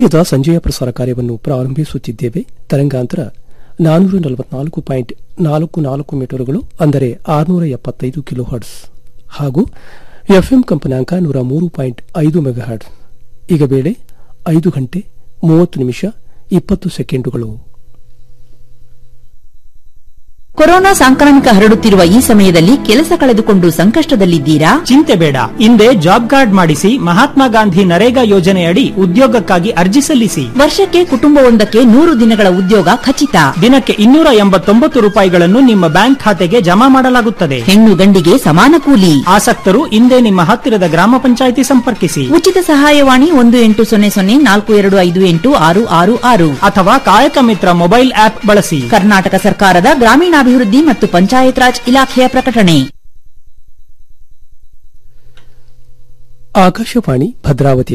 ಈಗ ಸಂಜೆಯ ಪ್ರಸಾರ ಕಾರ್ಯವನ್ನು ಪ್ರಾರಂಭಿಸುತ್ತಿದ್ದೇವೆ ತರಂಗಾಂತರ ನಾನ್ನೂರ ನಲವತ್ನಾಲ್ಕು ಪಾಯಿಂಟ್ ನಾಲ್ಕು ನಾಲ್ಕು ಮೀಟರ್ಗಳು ಅಂದರೆ ಆರುನೂರ ಎಪ್ಪತ್ತೈದು ಕಿಲೋ ಹರ್ಟ್ಸ್ ಹಾಗೂ ಎಫ್ಎಂ ಕಂಪನಾಂಕ ನೂರ ಮೂರು ಪಾಯಿಂಟ್ ಐದು ಮೆಗಾಹರ್ಟ್ಸ್ ಈಗ ವೇಳೆ ಐದು ಗಂಟೆ ಮೂವತ್ತು ನಿಮಿಷ ಇಪ್ಪತ್ತು ಸೆಕೆಂಡುಗಳು ಕೊರೋನಾ ಸಾಂಕ್ರಾಮಿಕ ಹರಡುತ್ತಿರುವ ಈ ಸಮಯದಲ್ಲಿ ಕೆಲಸ ಕಳೆದುಕೊಂಡು ಸಂಕಷ್ಟದಲ್ಲಿದ್ದೀರಾ ಚಿಂತೆ ಬೇಡ ಹಿಂದೆ ಜಾಬ್ ಕಾರ್ಡ್ ಮಾಡಿಸಿ ಮಹಾತ್ಮ ಗಾಂಧಿ ನರೇಗಾ ಯೋಜನೆಯಡಿ ಉದ್ಯೋಗಕ್ಕಾಗಿ ಅರ್ಜಿ ಸಲ್ಲಿಸಿ ವರ್ಷಕ್ಕೆ ಕುಟುಂಬವೊಂದಕ್ಕೆ ನೂರು ದಿನಗಳ ಉದ್ಯೋಗ ಖಚಿತ ದಿನಕ್ಕೆ ಇನ್ನೂರ ಎಂಬತ್ತೊಂಬತ್ತು ರೂಪಾಯಿಗಳನ್ನು ನಿಮ್ಮ ಬ್ಯಾಂಕ್ ಖಾತೆಗೆ ಜಮಾ ಮಾಡಲಾಗುತ್ತದೆ ಹೆಣ್ಣು ಗಂಡಿಗೆ ಸಮಾನ ಕೂಲಿ ಆಸಕ್ತರು ಹಿಂದೆ ನಿಮ್ಮ ಹತ್ತಿರದ ಗ್ರಾಮ ಪಂಚಾಯಿತಿ ಸಂಪರ್ಕಿಸಿ ಉಚಿತ ಸಹಾಯವಾಣಿ ಒಂದು ಎಂಟು ಸೊನ್ನೆ ಸೊನ್ನೆ ನಾಲ್ಕು ಎರಡು ಐದು ಎಂಟು ಆರು ಆರು ಆರು ಅಥವಾ ಕಾಯಕ ಮಿತ್ರ ಮೊಬೈಲ್ ಆಪ್ ಬಳಸಿ ಕರ್ನಾಟಕ ಸರ್ಕಾರದ ಗ್ರಾಮೀಣಾಭಿವೃದ್ಧಿ ಮತ್ತು ಪಂಚಾಯತ್ ರಾಜ್ ಇಲಾಖೆಯ ಪ್ರಕಟಣೆ ಆಕಾಶವಾಣಿ ಭದ್ರಾವತಿ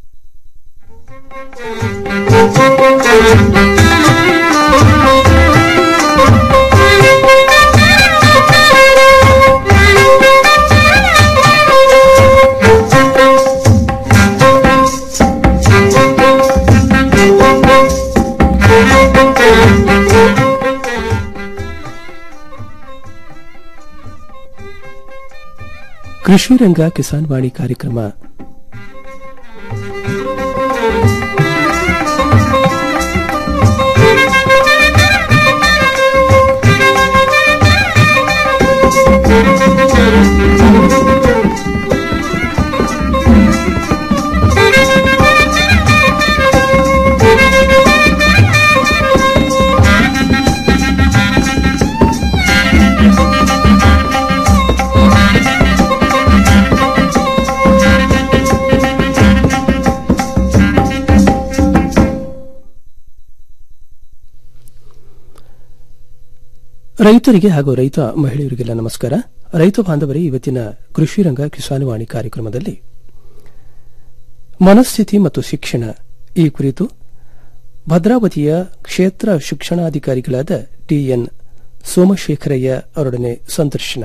ಕೃಷಿ ರಂಗ ಕಿಸಾನ್ ವಾಣಿ ಕಾರ್ಯಕ್ರಮ ರೈತರಿಗೆ ಹಾಗೂ ರೈತ ಮಹಿಳೆಯರಿಗೆಲ್ಲ ನಮಸ್ಕಾರ ರೈತ ಬಾಂಧವರೇ ಇವತ್ತಿನ ಕೃಷಿ ರಂಗ ಕಿಸಾನ್ ವಾಣಿ ಕಾರ್ಯಕ್ರಮದಲ್ಲಿ ಮನಸ್ಥಿತಿ ಮತ್ತು ಶಿಕ್ಷಣ ಈ ಕುರಿತು ಭದ್ರಾವತಿಯ ಕ್ಷೇತ್ರ ಶಿಕ್ಷಣಾಧಿಕಾರಿಗಳಾದ ಟಿಎನ್ ಸೋಮಶೇಖರಯ್ಯ ಅವರೊಡನೆ ಸಂದರ್ಶನ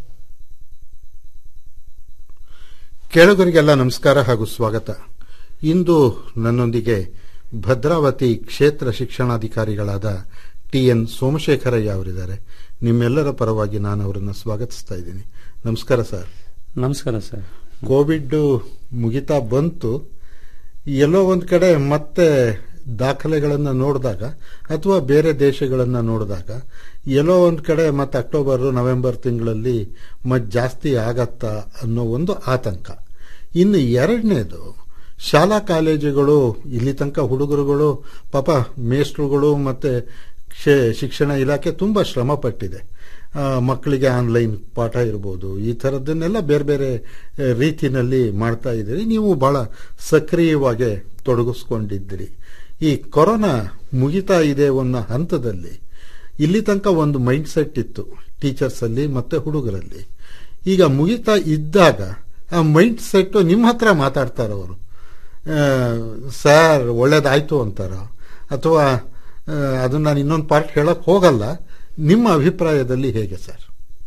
ಕೇಳುಗರಿಗೆಲ್ಲ ನಮಸ್ಕಾರ ಹಾಗೂ ಸ್ವಾಗತ ಇಂದು ನನ್ನೊಂದಿಗೆ ಭದ್ರಾವತಿ ಕ್ಷೇತ್ರ ಶಿಕ್ಷಣಾಧಿಕಾರಿಗಳಾದ ಟಿಎನ್ ಸೋಮಶೇಖರಯ್ಯ ಅವರಿದ್ದಾರೆ ನಿಮ್ಮೆಲ್ಲರ ಪರವಾಗಿ ನಾನು ಅವರನ್ನು ಸ್ವಾಗತಿಸ್ತಾ ಇದ್ದೀನಿ ನಮಸ್ಕಾರ ಸರ್ ನಮಸ್ಕಾರ ಸರ್ ಕೋವಿಡ್ ಮುಗಿತಾ ಬಂತು ಎಲ್ಲೋ ಒಂದು ಕಡೆ ಮತ್ತೆ ದಾಖಲೆಗಳನ್ನು ನೋಡಿದಾಗ ಅಥವಾ ಬೇರೆ ದೇಶಗಳನ್ನು ನೋಡಿದಾಗ ಎಲ್ಲೋ ಒಂದು ಕಡೆ ಮತ್ತೆ ಅಕ್ಟೋಬರ್ ನವೆಂಬರ್ ತಿಂಗಳಲ್ಲಿ ಮತ್ತೆ ಜಾಸ್ತಿ ಆಗತ್ತಾ ಅನ್ನೋ ಒಂದು ಆತಂಕ ಇನ್ನು ಎರಡನೇದು ಶಾಲಾ ಕಾಲೇಜುಗಳು ಇಲ್ಲಿ ತನಕ ಹುಡುಗರುಗಳು ಪಾಪ ಮೇಸ್ಟ್ರುಗಳು ಮತ್ತೆ ಶೇ- ಶಿಕ್ಷಣ ಇಲಾಖೆ ತುಂಬ ಶ್ರಮ ಪಟ್ಟಿದೆ ಆ, ಮಕ್ಕಳಿಗೆ ಆನ್ಲೈನ್ ಪಾಠ ಇರ್ಬೋದು ಈ ಥರದ್ದನ್ನೆಲ್ಲ ಬೇರೆ ಬೇರೆ ಆ, ರೀತಿನಲ್ಲಿ ಮಾಡ್ತಾ ಇದ್ದೀರಿ ನೀವು ಬಹಳ ಸಕ್ರಿಯವಾಗಿ ತೊಡಗಿಸ್ಕೊಂಡಿದ್ದೀರಿ ಈ ಕೊರೋನಾ ಮುಗಿತಾ ಇದೆ ಅನ್ನೋ ಹಂತದಲ್ಲಿ ಇಲ್ಲಿ ತನಕ ಒಂದು ಮೈಂಡ್ ಸೆಟ್ ಇತ್ತು ಟೀಚರ್ಸ್ ಅಲ್ಲಿ ಮತ್ತೆ ಹುಡುಗರಲ್ಲಿ ಈಗ ಮುಗಿತಾ ಇದ್ದಾಗ ಆ ಮೈಂಡ್ ಸೆಟ್ ನಿಮ್ಮ ಹತ್ರ ಮಾತಾಡ್ತಾರ ಅವರು ಸರ್ ಒಳ್ಳೇದಾಯ್ತು ಅಂತಾರ ಅಥವಾ ಆ, ಅದನ್ನ ನಾನು ಇನ್ನೊಂದು ಪಾರ್ಟ್ ಹೇಳಕ್ ಹೋಗಲ್ಲ ನಿಮ್ಮ ಅಭಿಪ್ರಾಯದಲ್ಲಿ ಹೇಗೆ ಸರ್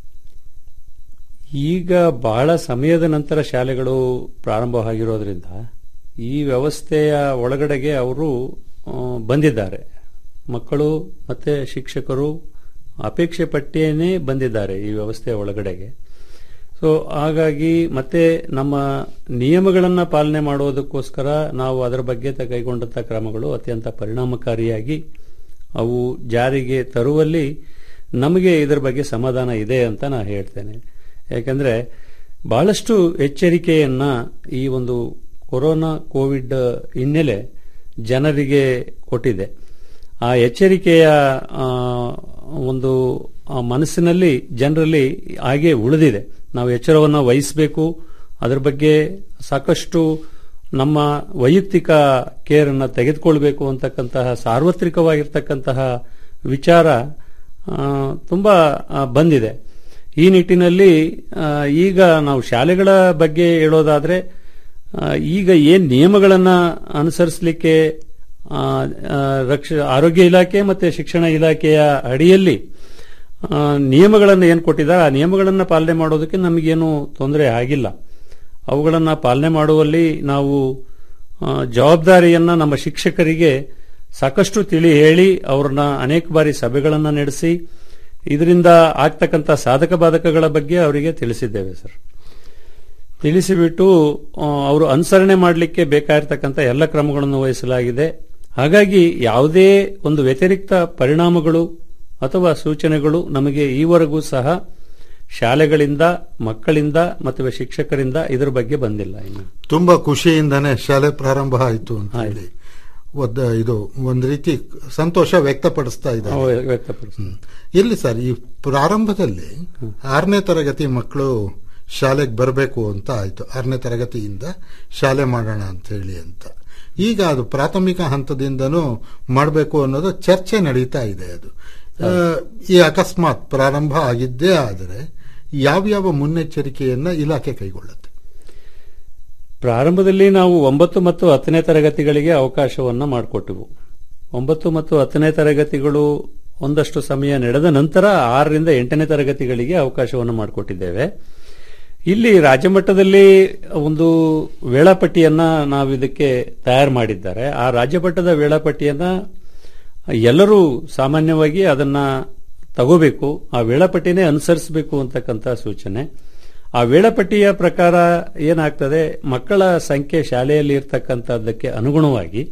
ಈಗ ಬಹಳ ಸಮಯದ ನಂತರ ಶಾಲೆಗಳು ಪ್ರಾರಂಭವಾಗಿರೋದ್ರಿಂದ ಈ ವ್ಯವಸ್ಥೆಯ ಒಳಗಡೆಗೆ ಅವರು ಆ, ಬಂದಿದ್ದಾರೆ ಮಕ್ಕಳು ಮತ್ತೆ ಶಿಕ್ಷಕರು ಅಪೇಕ್ಷೆ ಪಟ್ಟಿಯೇ ಬಂದಿದ್ದಾರೆ ಈ ವ್ಯವಸ್ಥೆಯ ಒಳಗಡೆಗೆ ಸೊ ಹಾಗಾಗಿ ಮತ್ತೆ ನಮ್ಮ ನಿಯಮಗಳನ್ನು ಪಾಲನೆ ಮಾಡೋದಕ್ಕೋಸ್ಕರ ನಾವು ಅದರ ಬಗ್ಗೆ ತ- ಕೈಗೊಂಡಂಥ ಕ್ರಮಗಳು ಅತ್ಯಂತ ಪರಿಣಾಮಕಾರಿಯಾಗಿ ಅವು ಜಾರಿಗೆ ತರುವಲ್ಲಿ ನಮಗೆ ಇದರ ಬಗ್ಗೆ ಸಮಾಧಾನ ಇದೆ ಅಂತ ನಾನು ಹೇಳ್ತೇನೆ ಯಾಕಂದ್ರೆ ಬಹಳಷ್ಟು ಎಚ್ಚರಿಕೆಯನ್ನ ಈ ಒಂದು ಕೊರೋನಾ ಕೋವಿಡ್ ಹಿನ್ನೆಲೆ ಜನರಿಗೆ ಕೊಟ್ಟಿದೆ ಆ ಎಚ್ಚರಿಕೆಯ ಆ, ಒಂದು ಆ ಮನಸ್ಸಿನಲ್ಲಿ ಜನರಲ್ಲಿ ಹಾಗೆ ಉಳಿದಿದೆ ನಾವು ಎಚ್ಚರವನ್ನು ವಹಿಸಬೇಕು ಅದರ ಬಗ್ಗೆ ಸಾಕಷ್ಟು ನಮ್ಮ ವೈಯಕ್ತಿಕ ಕೇರ್ ಅನ್ನ ತೆಗೆದುಕೊಳ್ಬೇಕು ಅಂತಕ್ಕಂತಹ ಸಾರ್ವತ್ರಿಕವಾಗಿರ್ತಕ್ಕಂತಹ ವಿಚಾರ ಆ, ತುಂಬಾ ಆ, ಬಂದಿದೆ ಈ ನಿಟ್ಟಿನಲ್ಲಿ ಆ, ಈಗ ನಾವು ಶಾಲೆಗಳ ಬಗ್ಗೆ ಹೇಳೋದಾದ್ರೆ ಆ, ಈಗ ಏನ್ ನಿಯಮಗಳನ್ನ ಅನುಸರಿಸಲಿಕ್ಕೆ ಆ, ಆ, ರಕ್ಷ ಆರೋಗ್ಯ ಇಲಾಖೆ ಮತ್ತೆ ಶಿಕ್ಷಣ ಇಲಾಖೆಯ ಅಡಿಯಲ್ಲಿ ಆ, ನಿಯಮಗಳನ್ನು ಏನು ಕೊಟ್ಟಿದ್ದಾರೆ ಆ ನಿಯಮಗಳನ್ನು ಪಾಲನೆ ಮಾಡೋದಕ್ಕೆ ನಮಗೇನು ತೊಂದರೆ ಆಗಿಲ್ಲ ಅವುಗಳನ್ನು ಪಾಲನೆ ಮಾಡುವಲ್ಲಿ ನಾವು ಆ, ಜವಾಬ್ದಾರಿಯನ್ನ ನಮ್ಮ ಶಿಕ್ಷಕರಿಗೆ ಸಾಕಷ್ಟು ತಿಳಿ ಹೇಳಿ ಅವ್ರನ್ನ ಅನೇಕ ಬಾರಿ ಸಭೆಗಳನ್ನ ನಡೆಸಿ ಇದರಿಂದ ಆಗ್ತಕ್ಕಂಥ ಸಾಧಕ ಬಾಧಕಗಳ ಬಗ್ಗೆ ಅವರಿಗೆ ತಿಳಿಸಿದ್ದೇವೆ ಸರ್ ತಿಳಿಸಿಬಿಟ್ಟು ಆ, ಅವರು ಅನುಸರಣೆ ಮಾಡಲಿಕ್ಕೆ ಬೇಕಾಗಿರ್ತಕ್ಕಂಥ ಎಲ್ಲ ಕ್ರಮಗಳನ್ನು ವಹಿಸಲಾಗಿದೆ ಹಾಗಾಗಿ ಯಾವುದೇ ಒಂದು ವ್ಯತಿರಿಕ್ತ ಪರಿಣಾಮಗಳು ಅಥವಾ ಸೂಚನೆಗಳು ನಮಗೆ ಈವರೆಗೂ ಸಹ ಶಾಲೆಗಳಿಂದ ಮಕ್ಕಳಿಂದ ಮತ್ತು ಶಿಕ್ಷಕರಿಂದ ಇದರ ಬಗ್ಗೆ ಬಂದಿಲ್ಲ ಇನ್ನು ತುಂಬಾ ಖುಷಿಯಿಂದನೇ ಶಾಲೆ ಪ್ರಾರಂಭ ಆಯಿತು ಅಂತ ಹೇಳಿ ಒದ್ದ ಇದು ಒಂದು ರೀತಿ ಸಂತೋಷ ವ್ಯಕ್ತಪಡಿಸ್ತಾ ಇದ್ದಾರೆ ನಾವು ವ್ಯಕ್ತಪಡಿಸ್ತೀವಿ ಇಲ್ಲಿ ಸರ್ ಈ ಪ್ರಾರಂಭದಲ್ಲಿ ಆರನೇ ತರಗತಿ ಮಕ್ಕಳು ಶಾಲೆಗೆ ಬರಬೇಕು ಅಂತ ಆಯ್ತು ಆರನೇ ತರಗತಿಯಿಂದ ಶಾಲೆ ಮಾಡೋಣ ಅಂತ ಹೇಳಿ ಅಂತ ಈಗ ಅದು ಪ್ರಾಥಮಿಕ ಹಂತದಿಂದನೂ ಮಾಡಬೇಕು ಅನ್ನೋದು ಚರ್ಚೆ ನಡೀತಾ ಇದೆ ಅದು ಆ, ಈ ಅಕಸ್ಮಾತ್ ಪ್ರಾರಂಭ ಆಗಿದ್ದೇ ಆದರೆ ಯಾವ್ಯಾವ ಮುನ್ನೆಚ್ಚರಿಕೆಯನ್ನ ಇಲಾಖೆ ಕೈಗೊಳ್ಳುತ್ತೆ ಪ್ರಾರಂಭದಲ್ಲಿ ನಾವು ಒಂಬತ್ತು ಮತ್ತು ಹತ್ತನೇ ತರಗತಿಗಳಿಗೆ ಅವಕಾಶವನ್ನ ಮಾಡಿಕೊಟ್ಟೆವು ಒಂಬತ್ತು ಮತ್ತು ಹತ್ತನೇ ತರಗತಿಗಳು ಒಂದಷ್ಟು ಸಮಯ ನಡೆದ ನಂತರ ಆರರಿಂದ ಎಂಟನೇ ತರಗತಿಗಳಿಗೆ ಅವಕಾಶವನ್ನು ಮಾಡಿಕೊಟ್ಟಿದ್ದೇವೆ ಇಲ್ಲಿ ರಾಜ್ಯ ಮಟ್ಟದಲ್ಲಿ ಒಂದು ವೇಳಾಪಟ್ಟಿಯನ್ನ ನಾವು ಇದಕ್ಕೆ ತಯಾರು ಮಾಡಿದ್ದಾರೆ ಆ ರಾಜ್ಯ ಮಟ್ಟದ ವೇಳಾಪಟ್ಟಿಯನ್ನ ಎಲ್ಲರೂ ಸಾಮಾನ್ಯವಾಗಿ ಅದನ್ನ ತಗೋಬೇಕು ಆ ವೇಳಾಪಟ್ಟಿನೇ ಅನುಸರಿಸಬೇಕು ಅಂತಕ್ಕಂಥ ಸೂಚನೆ ಆ ವೇಳಾಪಟ್ಟಿಯ ಪ್ರಕಾರ ಏನಾಗ್ತದೆ ಮಕ್ಕಳ ಸಂಖ್ಯೆ ಶಾಲೆಯಲ್ಲಿ ಇರ್ತಕ್ಕಂಥದ್ದಕ್ಕೆ ಅನುಗುಣವಾಗಿ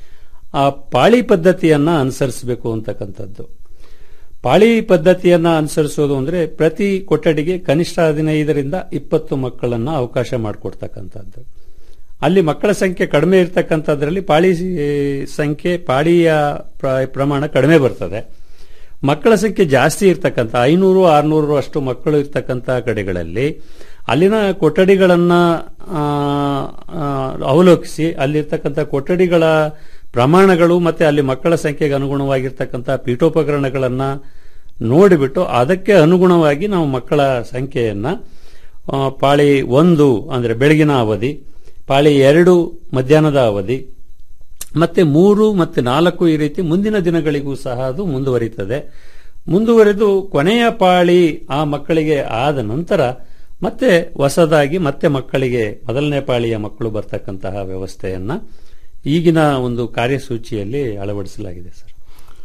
ಆ ಪಾಳಿ ಪದ್ಧತಿಯನ್ನ ಅನುಸರಿಸಬೇಕು ಅಂತಕ್ಕಂಥದ್ದು ಪಾಳಿ ಪದ್ಧತಿಯನ್ನ ಅನುಸರಿಸೋದು ಅಂದ್ರೆ ಪ್ರತಿ ಕೊಠಡಿಗೆ ಕನಿಷ್ಠ ಹದಿನೈದರಿಂದ ಇಪ್ಪತ್ತು ಮಕ್ಕಳನ್ನ ಅವಕಾಶ ಮಾಡಿಕೊಡ್ತಕ್ಕಂಥದ್ದು ಅಲ್ಲಿ ಮಕ್ಕಳ ಸಂಖ್ಯೆ ಕಡಿಮೆ ಇರ್ತಕ್ಕಂಥದ್ರಲ್ಲಿ ಪಾಳಿ ಏ, ಸಂಖ್ಯೆ ಪಾಳಿಯ ಪ್ರ- ಪ್ರಮಾಣ ಕಡಿಮೆ ಬರ್ತದೆ ಮಕ್ಕಳ ಸಂಖ್ಯೆ ಜಾಸ್ತಿ ಇರ್ತಕ್ಕಂಥ ಐನೂರು ಆರ್ನೂರು ಅಷ್ಟು ಮಕ್ಕಳು ಇರ್ತಕ್ಕಂಥ ಕಡೆಗಳಲ್ಲಿ ಅಲ್ಲಿನ ಕೊಠಡಿಗಳನ್ನ ಆ, ಆ, ಅವಲೋಕಿಸಿ ಅಲ್ಲಿರ್ತಕ್ಕಂಥ ಕೊಠಡಿಗಳ ಪ್ರಮಾಣಗಳು ಮತ್ತೆ ಅಲ್ಲಿ ಮಕ್ಕಳ ಸಂಖ್ಯೆಗೆ ಅನುಗುಣವಾಗಿರ್ತಕ್ಕಂಥ ಪೀಠೋಪಕರಣಗಳನ್ನ ನೋಡಿಬಿಟ್ಟು ಅದಕ್ಕೆ ಅನುಗುಣವಾಗಿ ನಾವು ಮಕ್ಕಳ ಸಂಖ್ಯೆಯನ್ನ ಆ, ಪಾಳಿ ಒಂದು ಅಂದ್ರೆ ಬೆಳಗಿನ ಅವಧಿ ಪಾಳಿ ಎರಡು ಮಧ್ಯಾಹ್ನದ ಅವಧಿ ಮತ್ತೆ ಮೂರು ಮತ್ತೆ ನಾಲ್ಕು ಈ ರೀತಿ ಮುಂದಿನ ದಿನಗಳಿಗೂ ಸಹ ಅದು ಮುಂದುವರಿತದೆ ಮುಂದುವರೆದು ಕೊನೆಯ ಪಾಳಿ ಆ ಮಕ್ಕಳಿಗೆ ಆದ ನಂತರ ಮತ್ತೆ ಹೊಸದಾಗಿ ಮತ್ತೆ ಮಕ್ಕಳಿಗೆ ಮೊದಲನೇ ಪಾಳಿಯ ಮಕ್ಕಳು ಬರ್ತಕ್ಕಂತಹ ವ್ಯವಸ್ಥೆಯನ್ನ ಈಗಿನ ಒಂದು ಕಾರ್ಯಸೂಚಿಯಲ್ಲಿ ಅಳವಡಿಸಲಾಗಿದೆ ಸರ್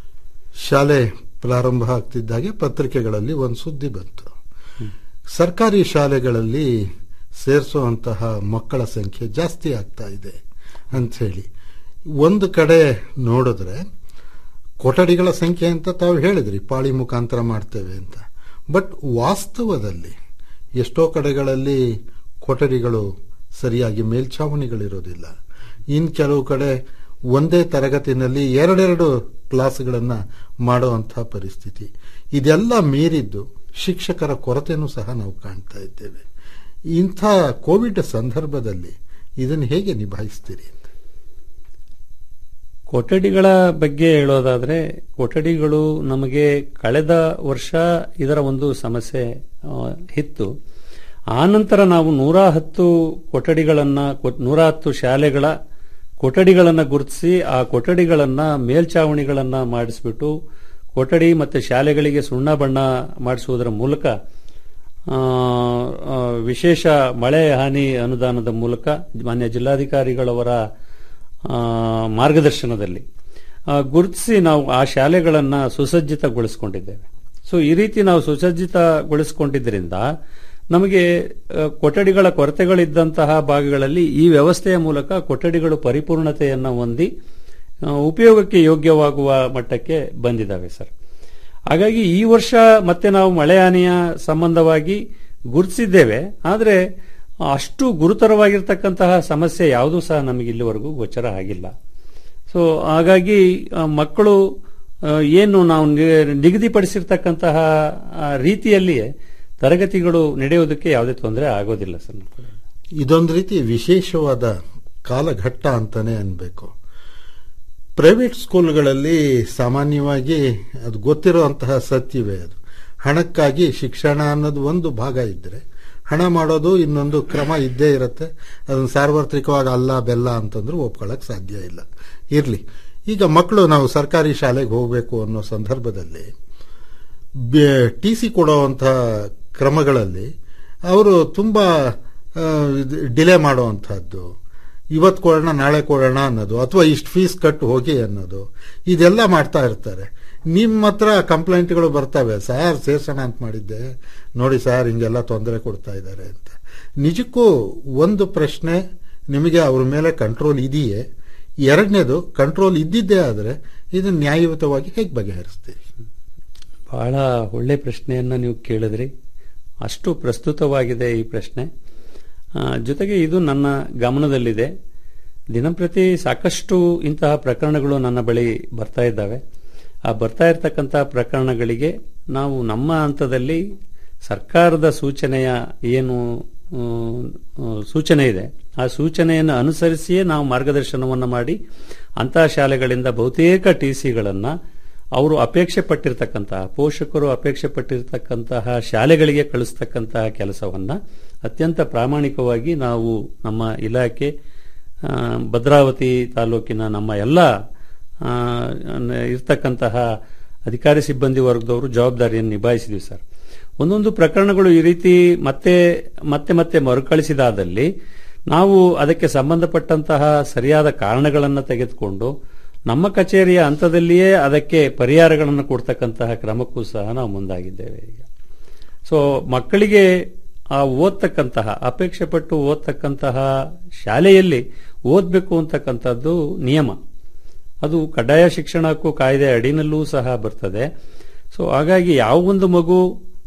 ಶಾಲೆ ಪ್ರಾರಂಭ ಆಗ್ತಿದ್ದಾಗೆ ಪತ್ರಿಕೆಗಳಲ್ಲಿ ಒಂದು ಸುದ್ದಿ ಬಂತು ಸರ್ಕಾರಿ ಶಾಲೆಗಳಲ್ಲಿ ಸೇರಿಸುವಂತಹ ಮಕ್ಕಳ ಸಂಖ್ಯೆ ಜಾಸ್ತಿ ಆಗ್ತಾ ಇದೆ ಅಂತ ಹೇಳಿ ಒಂದು ಕಡೆ ನೋಡಿದ್ರೆ ಕೊಠಡಿಗಳ ಸಂಖ್ಯೆ ಅಂತ ತಾವು ಹೇಳಿದ್ರಿ ಪಾಳಿ ಮುಖಾಂತರ ಮಾಡ್ತೇವೆ ಅಂತ ಬಟ್ ವಾಸ್ತವದಲ್ಲಿ ಎಷ್ಟೋ ಕಡೆಗಳಲ್ಲಿ ಕೊಠಡಿಗಳು ಸರಿಯಾಗಿ ಮೇಲ್ಛಾವಣಿಗಳಿರೋದಿಲ್ಲ ಇನ್ ಕೆಲವು ಕಡೆ ಒಂದೇ ತರಗತಿನಲ್ಲಿ ಎರಡೆರಡು ಕ್ಲಾಸ್ಗಳನ್ನ ಮಾಡುವಂತಹ ಪರಿಸ್ಥಿತಿ ಇದೆಲ್ಲ ಮೀರಿದ್ದು ಶಿಕ್ಷಕರ ಕೊರತೆನೂ ಸಹ ನಾವು ಕಾಣ್ತಾ ಇದ್ದೇವೆ ಇಂಥ ಕೋವಿಡ್ ಸಂದರ್ಭದಲ್ಲಿ ಇದನ್ನು ಹೇಗೆ ನಿಭಾಯಿಸ್ತೀರಿ ಅಂತ ಕೊಠಡಿಗಳ ಬಗ್ಗೆ ಹೇಳೋದಾದ್ರೆ ಕೊಠಡಿಗಳು ನಮಗೆ ಕಳೆದ ವರ್ಷ ಇದರ ಒಂದು ಸಮಸ್ಯೆ ಆ, ಇತ್ತು ಆ ನಂತರ ನಾವು ನೂರ ಹತ್ತು ಕೊಠಡಿಗಳನ್ನ ಕೊ- ನೂರ ಹತ್ತು ಶಾಲೆಗಳ ಕೊಠಡಿಗಳನ್ನ ಗುರುತಿಸಿ ಆ ಕೊಠಡಿಗಳನ್ನ ಮೇಲ್ಚಾವಣಿಗಳನ್ನ ಮಾಡಿಸ್ಬಿಟ್ಟು ಕೊಠಡಿ ಮತ್ತೆ ಶಾಲೆಗಳಿಗೆ ಸುಣ್ಣ ಬಣ್ಣ ಮಾಡಿಸುವುದರ ಮೂಲಕ ಆ, ಆ, ವಿಶೇಷ ಮಳೆ ಹಾನಿ ಅನುದಾನದ ಮೂಲಕ ಮಾನ್ಯ ಜಿಲ್ಲಾಧಿಕಾರಿಗಳವರ ಆ, ಮಾರ್ಗದರ್ಶನದಲ್ಲಿ ಆ, ಗುರುತಿಸಿ ನಾವು ಆ ಶಾಲೆಗಳನ್ನ ಸುಸಜ್ಜಿತಗೊಳಿಸಿಕೊಂಡಿದ್ದೇವೆ ಸೊ ಈ ರೀತಿ ನಾವು ಸುಸಜ್ಜಿತಗೊಳಿಸಿಕೊಂಡಿದ್ದರಿಂದ ನಮಗೆ ಆ, ಕೊಠಡಿಗಳ ಕೊರತೆಗಳಿದ್ದಂತಹ ಭಾಗಗಳಲ್ಲಿ ಈ ವ್ಯವಸ್ಥೆಯ ಮೂಲಕ ಕೊಠಡಿಗಳು ಪರಿಪೂರ್ಣತೆಯನ್ನು ಹೊಂದಿ ಆ, ಉಪಯೋಗಕ್ಕೆ ಯೋಗ್ಯವಾಗುವ ಮಟ್ಟಕ್ಕೆ ಬಂದಿದ್ದಾವೆ ಸರ್ ಹಾಗಾಗಿ ಈ ವರ್ಷ ಮತ್ತೆ ನಾವು ಮಳೆ ಹಾನಿಯ ಸಂಬಂಧವಾಗಿ ಗುರುತಿಸಿದ್ದೇವೆ ಆದರೆ ಅಷ್ಟು ಗುರುತರವಾಗಿರ್ತಕ್ಕಂತಹ ಸಮಸ್ಯೆ ಯಾವುದೂ ಸಹ ನಮಗೆ ಇಲ್ಲಿವರೆಗೂ ಗೋಚರ ಆಗಿಲ್ಲ ಸೊ ಹಾಗಾಗಿ ಆ, ಮಕ್ಕಳು ಆ, ಏನು ನಾವು ನಿ- ನಿಗದಿಪಡಿಸಿರ್ತಕ್ಕಂತಹ ಆ, ರೀತಿಯಲ್ಲಿಯೇ ತರಗತಿಗಳು ನಡೆಯೋದಕ್ಕೆ ಯಾವುದೇ ತೊಂದರೆ ಆಗೋದಿಲ್ಲ ಸರ್ ನಮ್ಮ ಕಡೆ. ಇದೊಂದು ರೀತಿ ವಿಶೇಷವಾದ ಕಾಲಘಟ್ಟ ಅಂತಾನೆ ಅನ್ಬೇಕು ಪ್ರೈವೇಟ್ ಸ್ಕೂಲ್ಗಳಲ್ಲಿ ಸಾಮಾನ್ಯವಾಗಿ ಅದು ಗೊತ್ತಿರುವಂತಹ ಸತ್ಯವೇ ಅದು ಹಣಕ್ಕಾಗಿ ಶಿಕ್ಷಣ ಅನ್ನೋದು ಒಂದು ಭಾಗ ಇದ್ರೆ ಹಣ ಮಾಡೋದು ಇನ್ನೊಂದು ಕ್ರಮ ಇದ್ದೇ ಇರುತ್ತೆ ಅದನ್ನು ಸಾರ್ವತ್ರಿಕವಾಗಿ ಅಲ್ಲ ಬೆಲ್ಲ ಅಂತಂದ್ರೂ ಒಪ್ಕೊಳ್ಳಕ್ ಸಾಧ್ಯ ಇಲ್ಲ ಇರ್ಲಿ ಈಗ ಮಕ್ಕಳು ನಾವು ಸರ್ಕಾರಿ ಶಾಲೆಗೆ ಹೋಗಬೇಕು ಅನ್ನೋ ಸಂದರ್ಭದಲ್ಲಿ ಟಿ ಸಿ ಕೊಡುವಂತಹ ಕ್ರಮಗಳಲ್ಲಿ ಅವರು ತುಂಬಾ ಡಿಲೇ ಮಾಡುವಂತಹದ್ದು ಇವತ್ತು ಕೊಡೋಣ ನಾಳೆ ಕೊಡೋಣ ಅನ್ನೋದು ಅಥವಾ ಇಷ್ಟು ಫೀಸ್ ಕಟ್ಟು ಹೋಗಿ ಅನ್ನೋದು ಇದೆಲ್ಲ ಮಾಡ್ತಾ ಇರ್ತಾರೆ ನಿಮ್ಮ ಹತ್ರ ಕಂಪ್ಲೇಂಟ್ಗಳು ಬರ್ತವೆ ಸರ್ ಸೇರ್ಸೋಣ ಅಂತ ಮಾಡಿದ್ದೆ ನೋಡಿ ಸರ್ ಹಿಂಗೆಲ್ಲ ತೊಂದರೆ ಕೊಡ್ತಾ ಇದ್ದಾರೆ ಅಂತ ನಿಜಕ್ಕೂ ಒಂದು ಪ್ರಶ್ನೆ ನಿಮಗೆ ಅವ್ರ ಮೇಲೆ ಕಂಟ್ರೋಲ್ ಇದೆಯೇ ಎರಡನೇದು ಕಂಟ್ರೋಲ್ ಇದ್ದಿದ್ದೇ ಆದರೆ ಇದನ್ನು ನ್ಯಾಯಯುತವಾಗಿ ಹೇಗೆ ಬಗೆಹರಿಸ್ತೀರಿ ಬಹಳ ಒಳ್ಳೆ ಪ್ರಶ್ನೆಯನ್ನ ನೀವು ಕೇಳಿದ್ರಿ ಅಷ್ಟು ಪ್ರಸ್ತುತವಾಗಿದೆ ಈ ಪ್ರಶ್ನೆ ಆ, ಜೊತೆಗೆ ಇದು ನನ್ನ ಗಮನದಲ್ಲಿದೆ ದಿನಂಪ್ರತಿ ಸಾಕಷ್ಟು ಇಂತಹ ಪ್ರಕರಣಗಳು ನನ್ನ ಬಳಿ ಬರ್ತಾ ಇದ್ದಾವೆ ಆ ಬರ್ತಾ ಇರತಕ್ಕಂಥ ಪ್ರಕರಣಗಳಿಗೆ ನಾವು ನಮ್ಮ ಹಂತದಲ್ಲಿ ಸರ್ಕಾರದ ಸೂಚನೆಯ ಏನು ಆ, ಆ, ಸೂಚನೆ ಇದೆ ಆ ಸೂಚನೆಯನ್ನು ಅನುಸರಿಸಿಯೇ ನಾವು ಮಾರ್ಗದರ್ಶನವನ್ನು ಮಾಡಿ ಅಂತಹ ಶಾಲೆಗಳಿಂದ ಬಹುತೇಕ ಟಿ ಸಿಗಳನ್ನು ಅವರು ಅಪೇಕ್ಷೆ ಪಟ್ಟಿರ್ತಕ್ಕಂತಹ ಪೋಷಕರು ಅಪೇಕ್ಷೆ ಪಟ್ಟಿರ್ತಕ್ಕಂತಹ ಶಾಲೆಗಳಿಗೆ ಕಳಿಸ್ತಕ್ಕಂತಹ ಕೆಲಸವನ್ನ ಅತ್ಯಂತ ಪ್ರಾಮಾಣಿಕವಾಗಿ ನಾವು ನಮ್ಮ ಇಲಾಖೆ ಆ, ಭದ್ರಾವತಿ ತಾಲೂಕಿನ ನಮ್ಮ ಎಲ್ಲ ಆ, ಇರ್ತಕ್ಕಂತಹ ಅಧಿಕಾರಿ ಸಿಬ್ಬಂದಿ ವರ್ಗದವರು ಜವಾಬ್ದಾರಿಯನ್ನು ನಿಭಾಯಿಸಿದ್ವಿ ಸರ್ ಒಂದೊಂದು ಪ್ರಕರಣಗಳು ಈ ರೀತಿ ಮತ್ತೆ ಮತ್ತೆ ಮತ್ತೆ ಮರುಕಳಿಸಿದಾದಲ್ಲಿ ನಾವು ಅದಕ್ಕೆ ಸಂಬಂಧಪಟ್ಟಂತಹ ಸರಿಯಾದ ಕಾರಣಗಳನ್ನು ತೆಗೆದುಕೊಂಡು ನಮ್ಮ ಕಚೇರಿಯ ಹಂತದಲ್ಲಿಯೇ ಅದಕ್ಕೆ ಪರಿಹಾರಗಳನ್ನು ಕೊಡ್ತಕ್ಕಂತಹ ಕ್ರಮಕ್ಕೂ ಸಹ ನಾವು ಮುಂದಾಗಿದ್ದೇವೆ ಈಗ ಸೊ ಮಕ್ಕಳಿಗೆ ಆ ಓದ್ತಕ್ಕಂತಹ ಅಪೇಕ್ಷೆ ಪಟ್ಟು ಓದ್ತಕ್ಕಂತಹ ಶಾಲೆಯಲ್ಲಿ ಓದಬೇಕು ಅಂತಕ್ಕಂಥದ್ದು ನಿಯಮ ಅದು ಕಡ್ಡಾಯ ಶಿಕ್ಷಣ ಹಕ್ಕು ಕಾಯ್ದೆ ಅಡಿನಲ್ಲೂ ಸಹ ಬರ್ತದೆ ಸೊ ಹಾಗಾಗಿ ಯಾವ ಒಂದು ಮಗು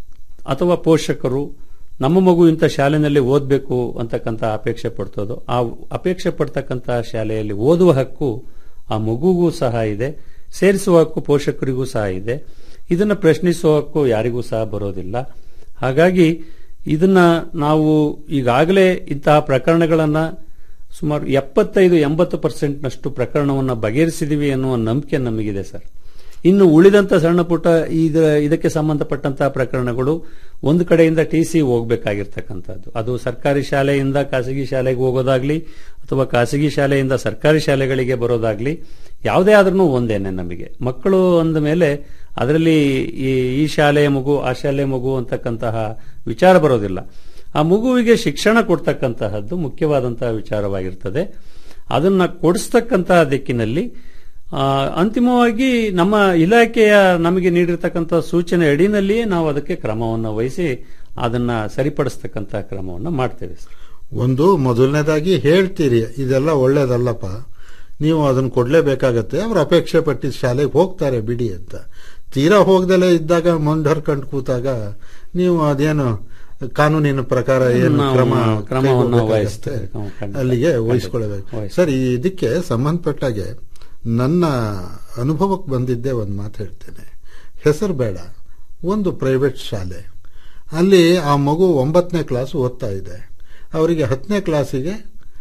ಅಥವಾ ಪೋಷಕರು ನಮ್ಮ ಮಗು ಇಂಥ ಶಾಲೆಯಲ್ಲಿ ಓದಬೇಕು ಅಂತಕ್ಕಂಥ ಅಪೇಕ್ಷೆ ಪಡ್ತದೋ ಆ ಅಪೇಕ್ಷೆ ಪಡ್ತಕ್ಕಂತಹ ಶಾಲೆಯಲ್ಲಿ ಓದುವ ಹಕ್ಕು ಆ ಮಗುಗೂ ಸಹ ಇದೆ ಸೇರಿಸುವ ಹಕ್ಕು ಪೋಷಕರಿಗೂ ಸಹ ಇದೆ ಇದನ್ನು ಪ್ರಶ್ನಿಸುವ ಹಕ್ಕು ಯಾರಿಗೂ ಸಹ ಬರೋದಿಲ್ಲ ಹಾಗಾಗಿ ಇದನ್ನ ನಾವು ಈಗಾಗಲೇ ಇಂತಹ ಪ್ರಕರಣಗಳನ್ನ ಸುಮಾರು ಎಪ್ಪತ್ತೈದು ಎಂಬತ್ತು ಪರ್ಸೆಂಟ್ನಷ್ಟು ಪ್ರಕರಣವನ್ನು ಬಗೆಹರಿಸಿದೀವಿ ಅನ್ನುವ ನಂಬಿಕೆ ನಮಗಿದೆ ಸರ್ ಇನ್ನು ಉಳಿದಂತ ಸಣ್ಣ ಪುಟ್ಟ ಇದ ಇದಕ್ಕೆ ಸಂಬಂಧಪಟ್ಟಂತಹ ಪ್ರಕರಣಗಳು ಒಂದು ಕಡೆಯಿಂದ ಟಿ ಸಿ ಹೋಗಬೇಕಾಗಿರ್ತಕ್ಕಂಥದ್ದು ಅದು ಸರ್ಕಾರಿ ಶಾಲೆಯಿಂದ ಖಾಸಗಿ ಶಾಲೆಗೆ ಹೋಗೋದಾಗ್ಲಿ ಅಥವಾ ಖಾಸಗಿ ಶಾಲೆಯಿಂದ ಸರ್ಕಾರಿ ಶಾಲೆಗಳಿಗೆ ಬರೋದಾಗ್ಲಿ ಯಾವುದೇ ಆದ್ರೂ ಒಂದೇನೆ ನಮಗೆ ಮಕ್ಕಳು ಅಂದ ಮೇಲೆ ಅದರಲ್ಲಿ ಈ ಈ ಶಾಲೆಯ ಮಗು ಆ ಶಾಲೆಯ ಮಗು ಅಂತಕ್ಕಂತಹ ವಿಚಾರ ಬರೋದಿಲ್ಲ ಆ ಮಗುವಿಗೆ ಶಿಕ್ಷಣ ಕೊಡ್ತಕ್ಕಂತಹದ್ದು ಮುಖ್ಯವಾದಂತಹ ವಿಚಾರವಾಗಿರ್ತದೆ ಅದನ್ನ ಕೊಡಿಸ್ತಕ್ಕಂತಹ ದಿಕ್ಕಿನಲ್ಲಿ ಆ, ಅಂತಿಮವಾಗಿ ನಮ್ಮ ಇಲಾಖೆಯ ನಮಗೆ ನೀಡಿರ್ತಕ್ಕಂಥ ಸೂಚನೆ ಅಡಿನಲ್ಲಿಯೇ ನಾವು ಅದಕ್ಕೆ ಕ್ರಮವನ್ನು ವಹಿಸಿ ಅದನ್ನ ಸರಿಪಡಿಸ್ತಕ್ಕಂತಹ ಕ್ರಮವನ್ನು ಮಾಡ್ತೇವೆ ಸರ್ ಒಂದು ಮೊದಲನೇದಾಗಿ ಹೇಳ್ತೀರಿ ಇದೆಲ್ಲ ಒಳ್ಳೇದಲ್ಲಪ್ಪ ನೀವು ಅದನ್ನ ಕೊಡ್ಲೇಬೇಕಾಗತ್ತೆ ಅವ್ರ ಅಪೇಕ್ಷೆ ಪಟ್ಟಿದ್ದ ಶಾಲೆಗೆ ಹೋಗ್ತಾರೆ ಬಿಡಿ ಅಂತ ತೀರಾ ಹೋಗ್ದಲೇ ಇದ್ದಾಗ ಮುಂದರ್ಕೊಂಡು ಕೂತಾಗ ನೀವು ಅದೇನು ಕಾನೂನಿನ ಪ್ರಕಾರ ಏನು ನಾವು ಕ್ರಮ ಕ್ರಮವನ್ನು ಕೈಗೊಳ್ಳಬೇಕಾಗತ್ತೆ, ವಹಿಸ್ತೇವೆ. ನಾವು ಖಂಡಿತ. ಅಲ್ಲಿಗೆ ಖಂಡಿತ. ವಹಿಸ್ಕೊಳ್ಬೇಕು ವಹಿಸ್ತೇವೆ. ಸರ್ ಈ ಇದಕ್ಕೆ ಸಂಬಂಧಪಟ್ಟಾಗೆ ನನ್ನ ಅನುಭವಕ್ಕೆ ಬಂದಿದ್ದೇ ಒಂದು ಮಾತು ಹೇಳ್ತೇನೆ ಹೆಸರು ಬೇಡ ಒಂದು ಪ್ರೈವೇಟ್ ಶಾಲೆ ಅಲ್ಲಿ ಆ ಮಗು ಒಂಬತ್ತನೇ ಕ್ಲಾಸ್ ಓದ್ತಾ ಇದೆ ಅವರಿಗೆ ಹತ್ತನೇ ಕ್ಲಾಸಿಗೆ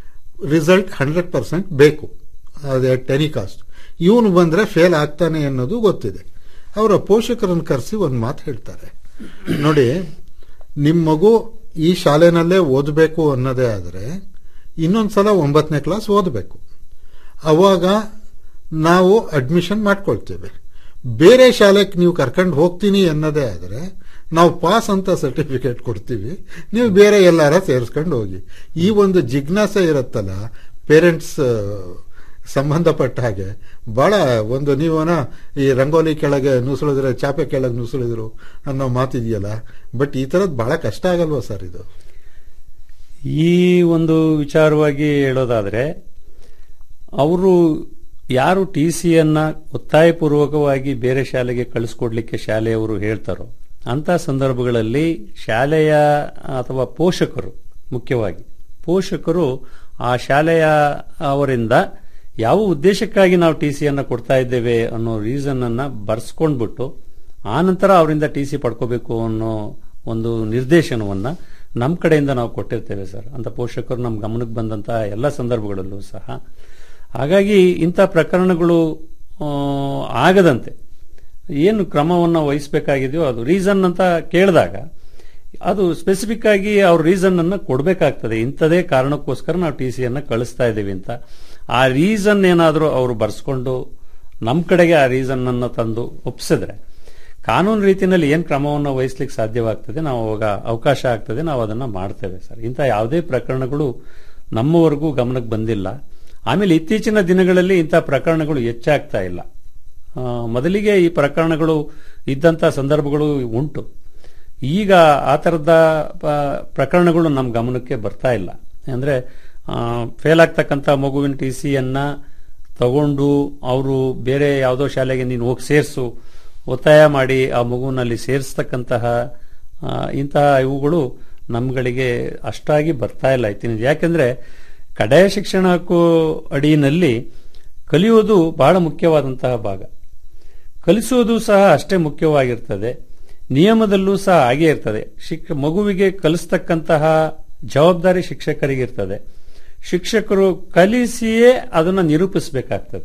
ರಿಸಲ್ಟ್ ಹಂಡ್ರೆಡ್ ಪರ್ಸೆಂಟ್ ಬೇಕು ಅದೇ ಟೆನಿಕಾಸ್ಟ್ ಇವನು ಬಂದ್ರೆ ಫೇಲ್ ಆಗ್ತಾನೆ ಅನ್ನೋದು ಗೊತ್ತಿದೆ ಅವರ ಪೋಷಕರನ್ನು ಕರೆಸಿ ಒಂದು ಮಾತು ಹೇಳ್ತಾರೆ ನೋಡಿ ನಿಮ್ಮ ಮಗು ಈ ಶಾಲೆನಲ್ಲೇ ಓದಬೇಕು ಅನ್ನೋದೇ ಆದರೆ ಇನ್ನೊಂದ್ಸಲ ಒಂಬತ್ತನೇ ಕ್ಲಾಸ್ ಓದಬೇಕು ಅವಾಗ ನಾವು ಅಡ್ಮಿಷನ್ ಮಾಡ್ಕೊಳ್ತೇವೆ ಬೇರೆ ಶಾಲೆಗೆ ನೀವು ಕರ್ಕೊಂಡು ಹೋಗ್ತೀನಿ ಅನ್ನೋದೇ ಆದರೆ ನಾವು ಪಾಸ್ ಅಂತ ಸರ್ಟಿಫಿಕೇಟ್ ಕೊಡ್ತೀವಿ ನೀವು ಬೇರೆ ಎಲ್ಲಾರ ಸೇರಿಸ್ಕೊಂಡು ಹೋಗಿ ಈ ಒಂದು ಜಿಜ್ಞಾಸೆ ಇರುತ್ತಲ್ಲ ಪೇರೆಂಟ್ಸ್ ಸಂಬಂಧಪಟ್ಟ ಹಾಗೆ ಬಹಳ ಒಂದು ನೀವನ ಈ ರಂಗೋಲಿ ಕೆಳಗೆ ನುಸುಳಿದ್ರೆ ಚಾಪೆ ಕೆಳಗೆ ನುಸುಳಿದ್ರು ಅನ್ನೋ ಮಾತಿದೆಯಲ್ಲ ಬಟ್ ಈ ಥರದ್ದು ಬಹಳ ಕಷ್ಟ ಆಗಲ್ವಾ ಸರ್ ಇದು ಈ ಒಂದು ವಿಚಾರವಾಗಿ ಹೇಳೋದಾದ್ರೆ ಅವರು ಯಾರು ಟಿ ಸಿಯನ್ನ ಒತ್ತಾಯಪೂರ್ವಕವಾಗಿ ಬೇರೆ ಶಾಲೆಗೆ ಕಳಿಸ್ಕೊಡ್ಲಿಕ್ಕೆ ಶಾಲೆಯವರು ಹೇಳ್ತಾರೋ ಅಂತ ಸಂದರ್ಭಗಳಲ್ಲಿ ಶಾಲೆಯ ಅಥವಾ ಪೋಷಕರು ಮುಖ್ಯವಾಗಿ ಪೋಷಕರು ಆ ಶಾಲೆಯ ಅವರಿಂದ ಯಾವ ಉದ್ದೇಶಕ್ಕಾಗಿ ನಾವು ಟಿ ಸಿಯನ್ನ ಕೊಡ್ತಾ ಇದ್ದೇವೆ ಅನ್ನೋ ರೀಸನ್ ಅನ್ನ ಬರ್ಸ್ಕೊಂಡ್ಬಿಟ್ಟು ಆ ನಂತರ ಅವರಿಂದ ಟಿ ಸಿ ಪಡ್ಕೋಬೇಕು ಅನ್ನೋ ಒಂದು ನಿರ್ದೇಶನವನ್ನ ನಮ್ಮ ಕಡೆಯಿಂದ ನಾವು ಕೊಟ್ಟಿರ್ತೇವೆ ಸರ್ ಅಂತ ಪೋಷಕರು ನಮ್ಮ ಗಮನಕ್ಕೆ ಬಂದಂತಹ ಎಲ್ಲ ಸಂದರ್ಭಗಳಲ್ಲೂ ಸಹ ಹಾಗಾಗಿ ಇಂಥ ಪ್ರಕರಣಗಳು ಆ, ಆಗದಂತೆ ಏನು ಕ್ರಮವನ್ನು ವಹಿಸಬೇಕಾಗಿದೆಯೋ ಅದು ರೀಸನ್ ಅಂತ ಕೇಳಿದಾಗ ಅದು ಸ್ಪೆಸಿಫಿಕ್ ಆಗಿ ಅವ್ರ ರೀಸನ್ ಅನ್ನ ಕೊಡಬೇಕಾಗ್ತದೆ ಇಂಥದೇ ಕಾರಣಕ್ಕೋಸ್ಕರ ನಾವು ಟಿ ಸಿಯನ್ನ ಕಳಿಸ್ತಾ ಇದ್ದೀವಿ ಅಂತ ಆ ರೀಸನ್ ಏನಾದರೂ ಅವರು ಬರ್ಸ್ಕೊಂಡು ನಮ್ಮ ಕಡೆಗೆ ಆ ರೀಸನ್ ಅನ್ನ ತಂದು ಒಪ್ಸಿದ್ರೆ ಕಾನೂನು ರೀತಿಯಲ್ಲಿ ಏನು ಕ್ರಮವನ್ನು ವಹಿಸ್ಲಿಕ್ಕೆ ಸಾಧ್ಯವಾಗ್ತದೆ ನಾವು ಅವಾಗ ಅವಕಾಶ ಆಗ್ತದೆ ನಾವು ಅದನ್ನ ಮಾಡ್ತೇವೆ ಸರ್ ಇಂಥ ಯಾವುದೇ ಪ್ರಕರಣಗಳು ನಮ್ಮವರೆಗೂ ಗಮನಕ್ಕೆ ಬಂದಿಲ್ಲ ಆಮೇಲೆ ಇತ್ತೀಚಿನ ದಿನಗಳಲ್ಲಿ ಇಂಥ ಪ್ರಕರಣಗಳು ಹೆಚ್ಚಾಗ್ತಾ ಇಲ್ಲ ಆ, ಮೊದಲಿಗೆ ಈ ಪ್ರಕರಣಗಳು ಇದ್ದಂಥ ಸಂದರ್ಭಗಳು ಉಂಟು ಈಗ ಆ ಥರದ ಪ- ಪ್ರಕರಣಗಳು ನಮ್ಮ ಗಮನಕ್ಕೆ ಬರ್ತಾ ಇಲ್ಲ ಅಂದರೆ ಫೇಲ್ ಆಗ್ತಕ್ಕಂಥ ಮಗುವಿನ ಟಿ ಸಿಯನ್ನ ತಗೊಂಡು ಅವರು ಬೇರೆ ಯಾವುದೋ ಶಾಲೆಗೆ ನೀನು ಹೋಗಿ ಸೇರಿಸು ಒತ್ತಾಯ ಮಾಡಿ ಆ ಮಗುವಿನಲ್ಲಿ ಸೇರಿಸ್ತಕ್ಕಂತಹ ಆ, ಇಂತಹ ಇವುಗಳು ನಮ್ಗಳಿಗೆ ಅಷ್ಟಾಗಿ ಬರ್ತಾ ಇಲ್ಲ ಇತ್ತಿನ ಯಾಕೆಂದ್ರೆ ಕಡ್ಡಾಯ ಶಿಕ್ಷಣ ಹಕ್ಕು ಅಡಿಯಲ್ಲಿ ಕಲಿಯುವುದು ಬಹಳ ಮುಖ್ಯವಾದಂತಹ ಭಾಗ ಕಲಿಸುವುದು ಸಹ ಅಷ್ಟೇ ಮುಖ್ಯವಾಗಿರ್ತದೆ ನಿಯಮದಲ್ಲೂ ಸಹ ಹಾಗೆ ಇರ್ತದೆ ಶಿಕ್ಷ ಮಗುವಿಗೆ ಕಲಿಸ್ತಕ್ಕಂತಹ ಜವಾಬ್ದಾರಿ ಶಿಕ್ಷಕರಿಗಿರ್ತದೆ ಶಿಕ್ಷಕರು ಕಲಿಸಿಯೇ ಅದನ್ನು ನಿರೂಪಿಸಬೇಕಾಗ್ತದೆ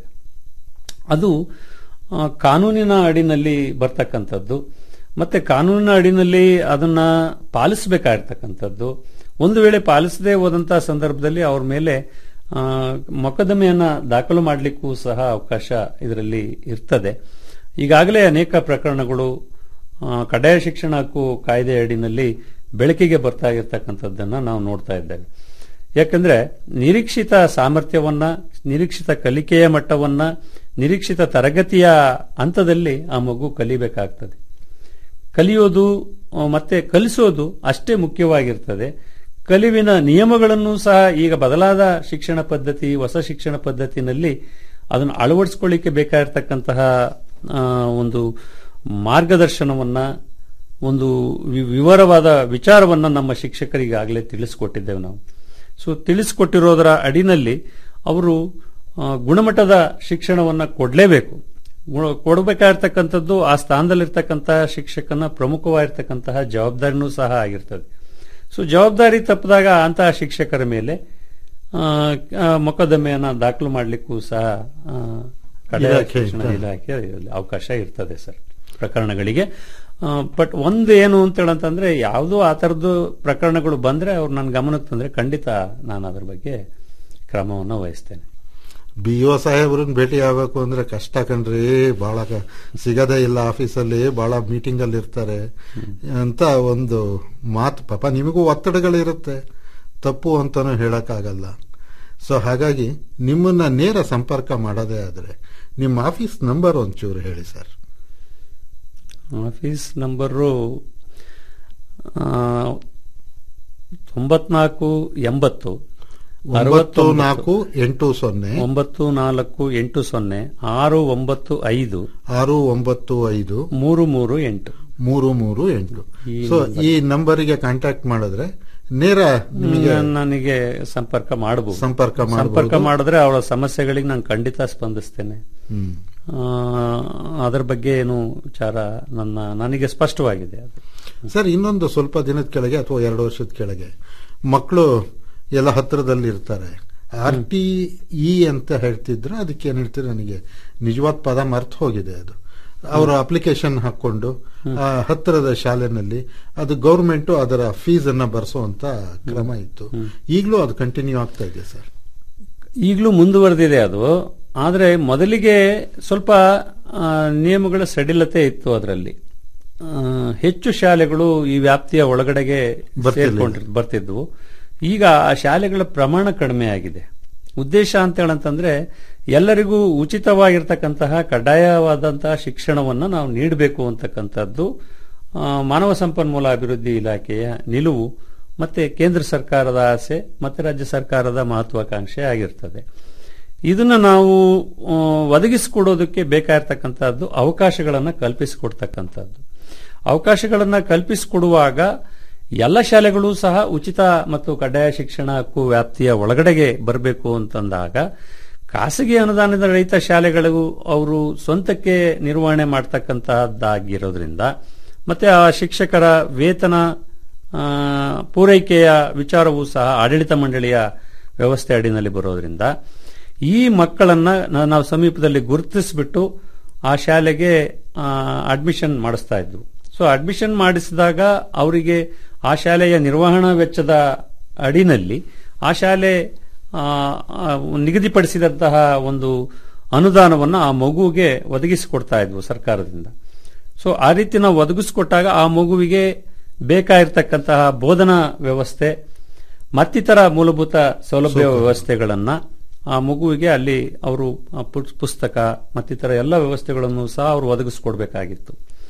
ಅದು ಆ, ಕಾನೂನಿನ ಅಡಿನಲ್ಲಿ ಬರ್ತಕ್ಕಂಥದ್ದು ಮತ್ತೆ ಕಾನೂನಿನ ಅಡಿನಲ್ಲಿ ಅದನ್ನ ಪಾಲಿಸಬೇಕಾಗಿರ್ತಕ್ಕಂಥದ್ದು ಒಂದು ವೇಳೆ ಪಾಲಿಸದೇ ಹೋದಂತಹ ಸಂದರ್ಭದಲ್ಲಿ ಅವ್ರ ಮೇಲೆ ಆ, ಮೊಕದ್ದಮೆಯನ್ನ ದಾಖಲು ಮಾಡಲಿಕ್ಕೂ ಸಹ ಅವಕಾಶ ಇದರಲ್ಲಿ ಇರ್ತದೆ ಈಗಾಗಲೇ ಅನೇಕ ಪ್ರಕರಣಗಳು ಆ, ಕಡ್ಡಾಯ ಶಿಕ್ಷಣ ಹಕ್ಕು ಕಾಯ್ದೆ ಅಡಿನಲ್ಲಿ ಬೆಳಕಿಗೆ ಬರ್ತಾ ಇರತಕ್ಕಂಥದ್ದನ್ನ ನಾವು ನೋಡ್ತಾ ಇದ್ದೇವೆ ಯಾಕಂದ್ರೆ ನಿರೀಕ್ಷಿತ ಸಾಮರ್ಥ್ಯವನ್ನ ನಿರೀಕ್ಷಿತ ಕಲಿಕೆಯ ಮಟ್ಟವನ್ನ ನಿರೀಕ್ಷಿತ ತರಗತಿಯ ಹಂತದಲ್ಲಿ ಆ ಮಗು ಕಲಿಬೇಕಾಗ್ತದೆ ಕಲಿಯೋದು ಆ, ಮತ್ತೆ ಕಲಿಸೋದು ಅಷ್ಟೇ ಮುಖ್ಯವಾಗಿರ್ತದೆ ಕಲಿವಿನ ನಿಯಮಗಳನ್ನು ಸಹ ಈಗ ಬದಲಾದ ಶಿಕ್ಷಣ ಪದ್ಧತಿ ಹೊಸ ಶಿಕ್ಷಣ ಪದ್ಧತಿನಲ್ಲಿ ಅದನ್ನು ಅಳವಡಿಸ್ಕೊಳ್ಳಿಕ್ಕೆ ಬೇಕಾಗಿರ್ತಕ್ಕಂತಹ ಆ, ಒಂದು ಮಾರ್ಗದರ್ಶನವನ್ನ ಒಂದು ವಿ- ವಿವರವಾದ ವಿಚಾರವನ್ನ ನಮ್ಮ ಶಿಕ್ಷಕರಿಗಾಗಲೇ ತಿಳಿಸ್ಕೊಟ್ಟಿದ್ದೇವೆ ನಾವು ಸೊ ತಿಳಿಸ್ಕೊಟ್ಟಿರೋದರ ಅಡಿನಲ್ಲಿ ಅವರು ಆ, ಗುಣಮಟ್ಟದ ಶಿಕ್ಷಣವನ್ನ ಕೊಡಲೇಬೇಕು ಕೊಡಬೇಕಾಗಿರ್ತಕ್ಕಂಥದ್ದು ಆ ಸ್ಥಾನದಲ್ಲಿರ್ತಕ್ಕಂತಹ ಶಿಕ್ಷಕನ ಪ್ರಮುಖವಾಗಿರ್ತಕ್ಕಂತಹ ಜವಾಬ್ದಾರಿನೂ ಸಹ ಆಗಿರ್ತದೆ ಸೊ ಜವಾಬ್ದಾರಿ ತಪ್ಪಿದಾಗ ಅಂತಹ ಶಿಕ್ಷಕರ ಮೇಲೆ ಆ, ಆ, ಮೊಕದ್ದಮೆಯನ್ನ ದಾಖಲು ಮಾಡಲಿಕ್ಕೂ ಸಹ ಆ, ಕಡ್ಡಾಯ ಇಲಾಖೆ ಶಿಕ್ಷಣ ಇರ್ತದೆ. ಇಲಾಖೆ ಅವಕಾಶ ಇರ್ತದೆ ಸರ್ ಪ್ರಕರಣಗಳಿಗೆ ಬಟ್ ಒಂದು ಏನು ಅಂತ ಹೇಳಂತಂದ್ರೆ ಯಾವುದೋ ಆ ಥರದ್ದು ಪ್ರಕರಣಗಳು ಬಂದ್ರೆ ಅವ್ರು ನನ್ನ ಗಮನಕ್ಕೆ ತಂದ್ರೆ ಖಂಡಿತ ನಾನು ಅದ್ರ ಬಗ್ಗೆ ಕ್ರಮವನ್ನು ವಹಿಸ್ತೇನೆ ಬಿ ಒ ಸಾಹೇಬ್ರನ್ನ ಭೇಟಿ ಆಗಬೇಕು ಅಂದ್ರೆ ಕಷ್ಟ ಕಣ್ರಿ ಬಹಳ ಕ- ಸಿಗದೇ ಇಲ್ಲ ಆಫೀಸಲ್ಲಿ ಬಹಳ ಮೀಟಿಂಗ್ ಅಲ್ಲಿ ಇರ್ತಾರೆ ಅಂತ ಒಂದು ಮಾತು ಪಾಪ ನಿಮಗೂ ಒತ್ತಡಗಳಿರುತ್ತೆ ತಪ್ಪು ಅಂತಾನು ಹೇಳಕ್ಕಾಗಲ್ಲ ಸೊ ಹಾಗಾಗಿ ನಿಮ್ಮನ್ನ ನೇರ ಸಂಪರ್ಕ ಮಾಡೋದೇ ಆದ್ರೆ ನಿಮ್ಮ ಆಫೀಸ್ ನಂಬರ್ ಒಂಚೂರು ಹೇಳಿ ಸರ್ ಆಫೀಸ್ ನಂಬರು ತೊಂಬತ್ನಾಲ್ಕು ಎಂಬತ್ತು ಒಂಬತ್ತು ಅರವತ್ತೊಂಬತ್ತು, ನಾಲ್ಕು ಎಂಟು ಸೊನ್ನೆ ಒಂಬತ್ತು ನಾಲ್ಕು ಎಂಟು ಸೊನ್ನೆ ಆರು ಒಂಬತ್ತು ಐದು ಆರು ಒಂಬತ್ತು ಐದು ಮೂರು ಮೂರು ಎಂಟು ಮೂರು ಮೂರು ಎಂಟು ಈ ಸೊ ಈ ನಂಬರಿಗೆ ಕಾಂಟ್ಯಾಕ್ಟ್ ಮಾಡಿದ್ರೆ ನೇರ ನಿಮಗೆ ನನಗೆ ಸಂಪರ್ಕ ಮಾಡಬಹುದು ಸಂಪರ್ಕ ಮಾಡ್ಬೋದು. ಸಂಪರ್ಕ ಮಾಡಿದ್ರೆ ಅವಳ ಸಮಸ್ಯೆಗಳಿಗೆ ನಾನು ಖಂಡಿತ ಸ್ಪಂದಿಸ್ತೇನೆ ಹ್ಮ್ ಆ, ಅದರ ಬಗ್ಗೆ ಏನು ವಿಚಾರ ನನ್ನ ನನಗೆ ಸ್ಪಷ್ಟವಾಗಿದೆ ಅದು ಸರ್ ಇನ್ನೊಂದು ಸ್ವಲ್ಪ ದಿನದ ಕೆಳಗೆ ಅಥವಾ ಎರಡು ವರ್ಷದ ಕೆಳಗೆ ಮಕ್ಕಳು ಎಲ್ಲ ಹತ್ತಿರದಲ್ಲಿ ಇರ್ತಾರೆ ಆರ್ ಟಿ ಇ ಅಂತ ಹೇಳ್ತಿದ್ರೆ ಅದಕ್ಕೆ ಏನ್ ಹೇಳ್ತೀರಿ ನನಗೆ ನಿಜವಾದ ಪದ ಮರ್ತು ಹೋಗಿದೆ ಅದು ಅವರು ಅಪ್ಲಿಕೇಶನ್ ಹಾಕೊಂಡು ಆ ಹತ್ತಿರದ ಶಾಲೆನಲ್ಲಿ ಅದು ಗೌರ್ಮೆಂಟ್ ಅದರ ಫೀಸ್ ಅನ್ನ ಭರಿಸುವಂತ ಕ್ರಮ ಇತ್ತು ಈಗಲೂ ಅದು ಕಂಟಿನ್ಯೂ ಆಗ್ತಾ ಇದೆ ಸರ್ ಈಗಲೂ ಮುಂದುವರೆದಿದೆ ಅದು ಆದರೆ ಮೊದಲಿಗೆ ಸ್ವಲ್ಪ ಆ, ನಿಯಮಗಳ ಸಡಿಲತೆ ಇತ್ತು ಅದರಲ್ಲಿ ಹೆಚ್ಚು ಶಾಲೆಗಳು ಈ ವ್ಯಾಪ್ತಿಯ ಒಳಗಡೆಗೆ ಬರ್ತಿರ್ಲಿಲ್ಲ. ಸೇರ್ಕೊಂಡಿರ್ ಬರ್ತಿದ್ವು ಈಗ ಆ ಶಾಲೆಗಳ ಪ್ರಮಾಣ ಕಡಿಮೆ ಆಗಿದೆ ಉದ್ದೇಶ ಅಂತ ಹೇಳಂತಂದ್ರೆ ಎಲ್ಲರಿಗೂ ಉಚಿತವಾಗಿರ್ತಕ್ಕಂತಹ ಕಡ್ಡಾಯವಾದಂತಹ ಶಿಕ್ಷಣವನ್ನ ನಾವು ನೀಡಬೇಕು ಅಂತಕ್ಕಂಥದ್ದು ಆ, ಮಾನವ ಸಂಪನ್ಮೂಲ ಅಭಿವೃದ್ಧಿ ಇಲಾಖೆಯ ನಿಲುವು ಮತ್ತೆ ಕೇಂದ್ರ ಸರ್ಕಾರದ ಆಸೆ ಮತ್ತೆ ರಾಜ್ಯ ಸರ್ಕಾರದ ಮಹತ್ವಾಕಾಂಕ್ಷೆ ಆಗಿರ್ತದೆ ಇದನ್ನ ನಾವು ಆ, ಒದಗಿಸಿಕೊಡೋದಕ್ಕೆ ಬೇಕಾಗಿರ್ತಕ್ಕಂಥದ್ದು ಅವಕಾಶಗಳನ್ನು ಕಲ್ಪಿಸಿಕೊಡ್ತಕ್ಕಂಥದ್ದು ಅವಕಾಶಗಳನ್ನು ಕಲ್ಪಿಸಿಕೊಡುವಾಗ ಎಲ್ಲ ಶಾಲೆಗಳು ಸಹ ಉಚಿತ ಮತ್ತು ಕಡ್ಡಾಯ ಶಿಕ್ಷಣ ಹಕ್ಕು ವ್ಯಾಪ್ತಿಯ ಒಳಗಡೆಗೆ ಬರಬೇಕು ಅಂತಂದಾಗ ಖಾಸಗಿ ಅನುದಾನದ ರಹಿತ ಶಾಲೆಗಳು ಅವರು ಸ್ವಂತಕ್ಕೆ ನಿರ್ವಹಣೆ ಮಾಡ್ತಕ್ಕಂತಹದ್ದಾಗಿರೋದ್ರಿಂದ ಮತ್ತೆ ಆ ಶಿಕ್ಷಕರ ವೇತನ ಆ, ಪೂರೈಕೆಯ ವಿಚಾರವೂ ಸಹ ಆಡಳಿತ ಮಂಡಳಿಯ ವ್ಯವಸ್ಥೆ ಅಡಿನಲ್ಲಿ ಬರೋದ್ರಿಂದ ಈ ಮಕ್ಕಳನ್ನ ನ- ನಾವು ಸಮೀಪದಲ್ಲಿ ಗುರುತಿಸಿಬಿಟ್ಟು ಆ ಶಾಲೆಗೆ ಅಡ್ಮಿಷನ್ ಮಾಡಿಸ್ತಾ ಇದ್ವು ಸೊ ಅಡ್ಮಿಷನ್ ಮಾಡಿಸಿದಾಗ ಅವರಿಗೆ ಆ ಶಾಲೆಯ ನಿರ್ವಹಣಾ ವೆಚ್ಚದ ಅಡಿನಲ್ಲಿ ಆ ಶಾಲೆ ಆ, ಆ, ನಿಗದಿಪಡಿಸಿದಂತಹ ಒಂದು ಅನುದಾನವನ್ನು ಆ ಮಗುವಿಗೆ ಒದಗಿಸಿಕೊಡ್ತಾ ಇದ್ವು ಸರ್ಕಾರದಿಂದ ಸೊ ಆ ರೀತಿ ನಾವು ಒದಗಿಸಿಕೊಟ್ಟಾಗ ಆ ಮಗುವಿಗೆ ಬೇಕಾಗಿರ್ತಕ್ಕಂತಹ ಬೋಧನಾ ವ್ಯವಸ್ಥೆ ಮತ್ತಿತರ ಮೂಲಭೂತ ಸೌಲಭ್ಯ ವ್ಯವಸ್ಥೆಗಳನ್ನ ಆ ಮಗುವಿಗೆ ಅಲ್ಲಿ ಅವರು ಆ ಪುಸ್- ಪುಸ್ತಕ ಮತ್ತಿತರ ಎಲ್ಲ ವ್ಯವಸ್ಥೆಗಳನ್ನು ಸಹ ಅವರು ಒದಗಿಸ್ಕೊಡ್ಬೇಕಾಗಿತ್ತು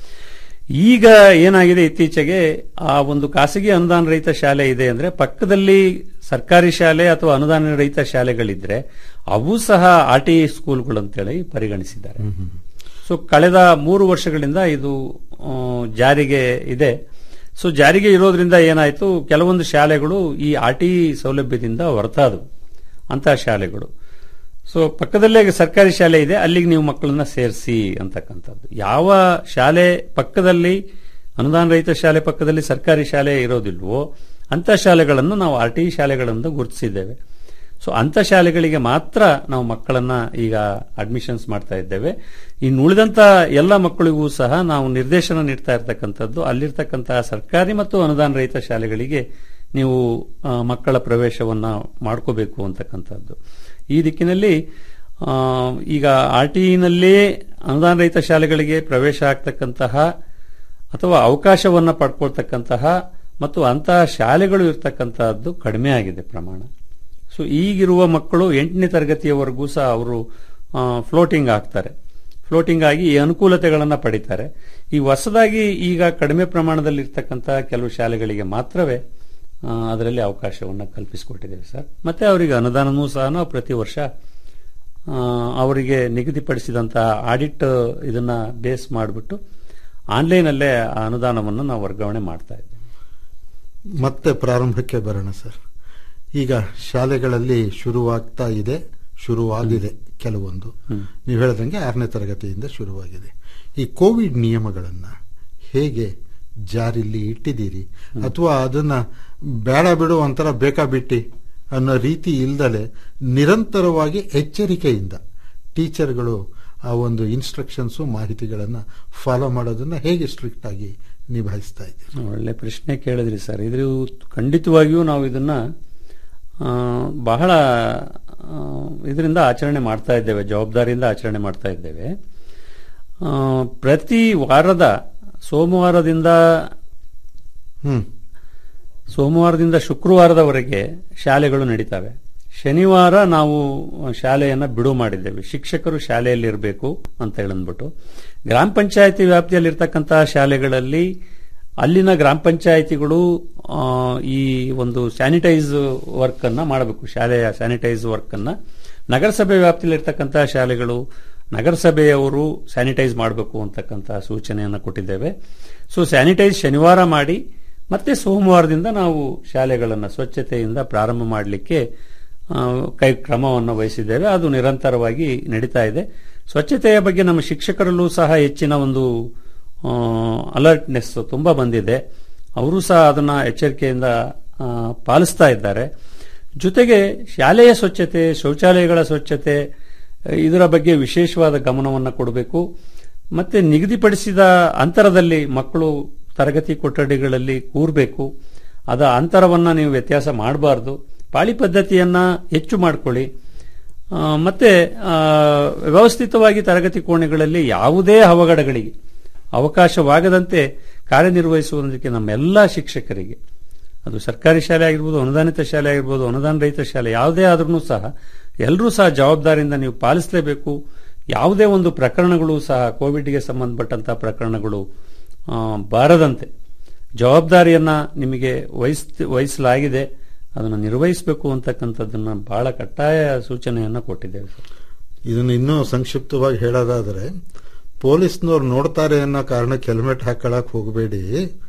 ಈಗ ಏನಾಗಿದೆ ಇತ್ತೀಚೆಗೆ ಆ ಒಂದು ಖಾಸಗಿ ಅನುದಾನ ರಹಿತ ಶಾಲೆ ಇದೆ ಅಂದ್ರೆ ಪಕ್ಕದಲ್ಲಿ ಸರ್ಕಾರಿ ಶಾಲೆ ಅಥವಾ ಅನುದಾನ ರಹಿತ ಶಾಲೆಗಳಿದ್ರೆ ಅವು ಸಹ ಆರ್ ಟಿ ಸ್ಕೂಲ್ಗಳು ಅಂತೇಳಿ ಪರಿಗಣಿಸಿದ್ದಾರೆ ಸೊ ಕಳೆದ ಮೂರು ವರ್ಷಗಳಿಂದ ಇದು ಆ, ಜಾರಿಗೆ ಇದೆ ಸೊ ಜಾರಿಗೆ ಇರೋದ್ರಿಂದ ಏನಾಯ್ತು ಕೆಲವೊಂದು ಶಾಲೆಗಳು ಈ ಆರ್ ಟಿ ಸೌಲಭ್ಯದಿಂದ ಹೊರತಾದವು ಅಂತಹ ಶಾಲೆಗಳು ಸೊ ಪಕ್ಕದಲ್ಲೇ ಸರ್ಕಾರಿ ಶಾಲೆ ಇದೆ ಅಲ್ಲಿಗೆ ನೀವು ಮಕ್ಕಳನ್ನ ಸೇರಿಸಿ ಅಂತಕ್ಕಂಥದ್ದು ಯಾವ ಶಾಲೆ ಪಕ್ಕದಲ್ಲಿ ಅನುದಾನ ರಹಿತ ಶಾಲೆ ಪಕ್ಕದಲ್ಲಿ ಸರ್ಕಾರಿ ಶಾಲೆ ಇರೋದಿಲ್ವೋ ಅಂತ ಶಾಲೆಗಳನ್ನು ನಾವು ಆರ್ ಟಿ ಶಾಲೆಗಳನ್ನು ಗುರುತಿಸಿದ್ದೇವೆ ಸೊ ಅಂತ ಶಾಲೆಗಳಿಗೆ ಮಾತ್ರ ನಾವು ಮಕ್ಕಳನ್ನ ಈಗ ಅಡ್ಮಿಷನ್ಸ್ ಮಾಡ್ತಾ ಇದ್ದೇವೆ ಇನ್ನು ಉಳಿದಂತ ಎಲ್ಲ ಮಕ್ಕಳಿಗೂ ಸಹ ನಾವು ನಿರ್ದೇಶನ ನೀಡ್ತಾ ಇರ್ತಕ್ಕಂಥದ್ದು ಅಲ್ಲಿರ್ತಕ್ಕಂತಹ ಸರ್ಕಾರಿ ಮತ್ತು ಅನುದಾನ ರಹಿತ ಶಾಲೆಗಳಿಗೆ ನೀವು ಆ, ಮಕ್ಕಳ ಪ್ರವೇಶವನ್ನ ಮಾಡ್ಕೋಬೇಕು ಅಂತಕ್ಕಂಥದ್ದು ಈ ದಿಕ್ಕಿನಲ್ಲಿ ಆ, ಈಗ ಆರ್ ಟಿನಲ್ಲೇ ಅನುದಾನ ರಹಿತ ಶಾಲೆಗಳಿಗೆ ಪ್ರವೇಶ ಆಗ್ತಕ್ಕಂತಹ ಅಥವಾ ಅವಕಾಶವನ್ನ ಪಡ್ಕೊಳ್ತಕ್ಕಂತಹ ಮತ್ತು ಅಂತಹ ಶಾಲೆಗಳು ಇರ್ತಕ್ಕಂತಹದ್ದು ಕಡಿಮೆ ಆಗಿದೆ ಪ್ರಮಾಣ ಸೊ ಈಗಿರುವ ಮಕ್ಕಳು ಎಂಟನೇ ತರಗತಿಯವರೆಗೂ ಸಹ ಅವರು ಫ್ಲೋಟಿಂಗ್ ಆಗ್ತಾರೆ ಫ್ಲೋಟಿಂಗ್ ಆಗಿ ಈ ಅನುಕೂಲತೆಗಳನ್ನು ಪಡಿತಾರೆ ಈ ಹೊಸದಾಗಿ ಈಗ ಕಡಿಮೆ ಪ್ರಮಾಣದಲ್ಲಿ ಇರ್ತಕ್ಕಂತಹ ಕೆಲವು ಶಾಲೆಗಳಿಗೆ ಮಾತ್ರವೇ ಆ, ಅದರಲ್ಲಿ ಅವಕಾಶವನ್ನು ಕಲ್ಪಿಸಿಕೊಟ್ಟಿದ್ದೇವೆ ಸರ್ ಮತ್ತೆ ಅವರಿಗೆ ಅನುದಾನನೂ ಸಹ ನಾವು ಪ್ರತಿ ವರ್ಷ ಆ, ಅವರಿಗೆ ನಿಗದಿಪಡಿಸಿದಂತಹ ಆಡಿಟ್ ಇದನ್ನ ಬೇಸ್ ಮಾಡಿಬಿಟ್ಟು ಆನ್ಲೈನಲ್ಲೇ ಆ ಅನುದಾನವನ್ನು ನಾವು ವರ್ಗಾವಣೆ ಮಾಡ್ತಾ ಇದ್ದೇವೆ ಮತ್ತೆ ಪ್ರಾರಂಭಕ್ಕೆ ಬರೋಣ ಸರ್ ಈಗ ಶಾಲೆಗಳಲ್ಲಿ ಶುರುವಾಗ್ತಾ ಇದೆ ಶುರುವಾಗಿದೆ ಕೆಲವೊಂದು ನೀವು ಹೇಳ್ದಂಗೆ ಆರನೇ ತರಗತಿಯಿಂದ ಶುರುವಾಗಿದೆ ಈ ಕೋವಿಡ್ ನಿಯಮಗಳನ್ನ ಹೇಗೆ ಜಾರಿಲಿ ಇಟ್ಟಿದ್ದೀರಿ ಅಥವಾ ಅದನ್ನ ಬೇಡ ಬಿಡು ಒಂಥರ ಬೇಕಾ ಬಿಟ್ಟಿ ಅನ್ನೋ ರೀತಿ ಇಲ್ದಲೆ ನಿರಂತರವಾಗಿ ಎಚ್ಚರಿಕೆಯಿಂದ ಟೀಚರ್ಗಳು ಆ ಒಂದು ಇನ್ಸ್ಟ್ರಕ್ಷನ್ಸು ಮಾಹಿತಿಗಳನ್ನ ಫಾಲೋ ಮಾಡೋದನ್ನ ಹೇಗೆ ಸ್ಟ್ರಿಕ್ಟ್ ಆಗಿ ನಿಭಾಯಿಸ್ತಾ ಇದ್ದೀರಿ ಒಳ್ಳೆ ಪ್ರಶ್ನೆ ಕೇಳಿದ್ರಿ ಸರ್ ಇದ್ರ ಖಂಡಿತವಾಗಿಯೂ ನಾವು ಇದನ್ನ ಆ, ಬಹಳ ಇದರಿಂದ ಆಚರಣೆ ಮಾಡ್ತಾ ಇದ್ದೇವೆ ಜವಾಬ್ದಾರಿಯಿಂದ ಆಚರಣೆ ಮಾಡ್ತಾ ಇದ್ದೇವೆ ಆ, ಪ್ರತಿ ವಾರದ ಸೋಮವಾರದಿಂದ ಹ್ಮ್ ಸೋಮವಾರದಿಂದ ಶುಕ್ರವಾರದವರೆಗೆ ಶಾಲೆಗಳು ನಡೀತವೆ ಶನಿವಾರ ನಾವು ಶಾಲೆಯನ್ನ ಬಿಡು ಮಾಡಿದ್ದೇವೆ ಶಿಕ್ಷಕರು ಶಾಲೆಯಲ್ಲಿ ಇರಬೇಕು ಅಂತ ಹೇಳಂದ್ಬಿಟ್ಟು ಗ್ರಾಮ ಪಂಚಾಯತಿ ವ್ಯಾಪ್ತಿಯಲ್ಲಿರ್ತಕ್ಕಂತಹ ಶಾಲೆಗಳಲ್ಲಿ ಅಲ್ಲಿನ ಗ್ರಾಮ ಪಂಚಾಯತಿಗಳು ಆ, ಈ ಒಂದು ಸ್ಯಾನಿಟೈಸ್ ವರ್ಕ್ ಅನ್ನ ಮಾಡಬೇಕು ಶಾಲೆಯ ಸ್ಯಾನಿಟೈಸ್ ವರ್ಕ್ ಅನ್ನ ನಗರಸಭೆ ವ್ಯಾಪ್ತಿಯಲ್ಲಿರ್ತಕ್ಕಂತಹ ಶಾಲೆಗಳು ನಗರಸಭೆಯವರು ಸ್ಯಾನಿಟೈಸ್ ಮಾಡಬೇಕು ಅಂತಕ್ಕಂತಹ ಸೂಚನೆಯನ್ನು ಕೊಟ್ಟಿದ್ದೇವೆ ಸೊ ಸ್ಯಾನಿಟೈಸ್ ಶನಿವಾರ ಮಾಡಿ ಮತ್ತೆ ಸೋಮವಾರದಿಂದ ನಾವು ಶಾಲೆಗಳನ್ನು ಸ್ವಚ್ಛತೆಯಿಂದ ಪ್ರಾರಂಭ ಮಾಡಲಿಕ್ಕೆ ಆ, ಕೈ ಕ್ರಮವನ್ನು ವಹಿಸಿದ್ದೇವೆ ಅದು ನಿರಂತರವಾಗಿ ನಡೀತಾ ಇದೆ ಸ್ವಚ್ಛತೆಯ ಬಗ್ಗೆ ನಮ್ಮ ಶಿಕ್ಷಕರಲ್ಲೂ ಸಹ ಹೆಚ್ಚಿನ ಒಂದು ಅಲರ್ಟ್ನೆಸ್ ತುಂಬಾ ಬಂದಿದೆ ಅವರು ಸಹ ಅದನ್ನ ಎಚ್ಚರಿಕೆಯಿಂದ ಆ, ಪಾಲಿಸ್ತಾ ಇದ್ದಾರೆ ಜೊತೆಗೆ ಶಾಲೆಯ ಸ್ವಚ್ಛತೆ ಶೌಚಾಲಯಗಳ ಸ್ವಚ್ಛತೆ ಇದರ ಬಗ್ಗೆ ವಿಶೇಷವಾದ ಗಮನವನ್ನು ಕೊಡಬೇಕು ಮತ್ತೆ ನಿಗದಿಪಡಿಸಿದ ಅಂತರದಲ್ಲಿ ಮಕ್ಕಳು ತರಗತಿ ಕೊಠಡಿಗಳಲ್ಲಿ ಕೂರಬೇಕು ಅದ ಅಂತರವನ್ನ ನೀವು ವ್ಯತ್ಯಾಸ ಮಾಡಬಾರ್ದು ಪಾಳಿ ಪದ್ಧತಿಯನ್ನ ಹೆಚ್ಚು ಮಾಡಿಕೊಳ್ಳಿ ಆ, ಮತ್ತೆ ಆ, ವ್ಯವಸ್ಥಿತವಾಗಿ ತರಗತಿ ಕೋಣೆಗಳಲ್ಲಿ ಯಾವುದೇ ಅವಘಡಗಳಿಗೆ ಅವಕಾಶವಾಗದಂತೆ ಕಾರ್ಯನಿರ್ವಹಿಸುವುದಕ್ಕೆ ನಮ್ಮೆಲ್ಲ ಶಿಕ್ಷಕರಿಗೆ ಅದು ಸರ್ಕಾರಿ ಶಾಲೆ ಆಗಿರ್ಬೋದು ಅನುದಾನಿತ ಶಾಲೆ ಆಗಿರ್ಬೋದು ಅನುದಾನ ರಹಿತ ಶಾಲೆ ಯಾವುದೇ ಆದ್ರೂ ಸಹ ಎಲ್ಲರೂ ಸಹ ಜವಾಬ್ದಾರಿಯಿಂದ ನೀವು ಪಾಲಿಸಲೇಬೇಕು ಯಾವುದೇ ಒಂದು ಪ್ರಕರಣಗಳು ಸಹ ಕೋವಿಡ್ಗೆ ಸಂಬಂಧಪಟ್ಟಂತಹ ಪ್ರಕರಣಗಳು ಆ, ಬಾರದಂತೆ ಜವಾಬ್ದಾರಿಯನ್ನ ನಿಮಗೆ ವಹಿಸ್ ವಹಿಸಲಾಗಿದೆ ಅದನ್ನು ನಿರ್ವಹಿಸಬೇಕು ಅಂತಕ್ಕಂಥದ್ದನ್ನ ಬಹಳ ಕಡ್ಡಾಯ ಸೂಚನೆಯನ್ನ ಕೊಟ್ಟಿದ್ದೇವೆ ಸರ್ ಇದನ್ನ ಇನ್ನೂ ಸಂಕ್ಷಿಪ್ತವಾಗಿ ಹೇಳೋದಾದ್ರೆ ಪೊಲೀಸ್ನವ್ರು ನೋಡ್ತಾರೆ ಅನ್ನೋ ಕಾರಣಕ್ಕೆ ಹೆಲ್ಮೆಟ್ ಹಾಕೊಳಕ್ ಹೋಗಬೇಡಿ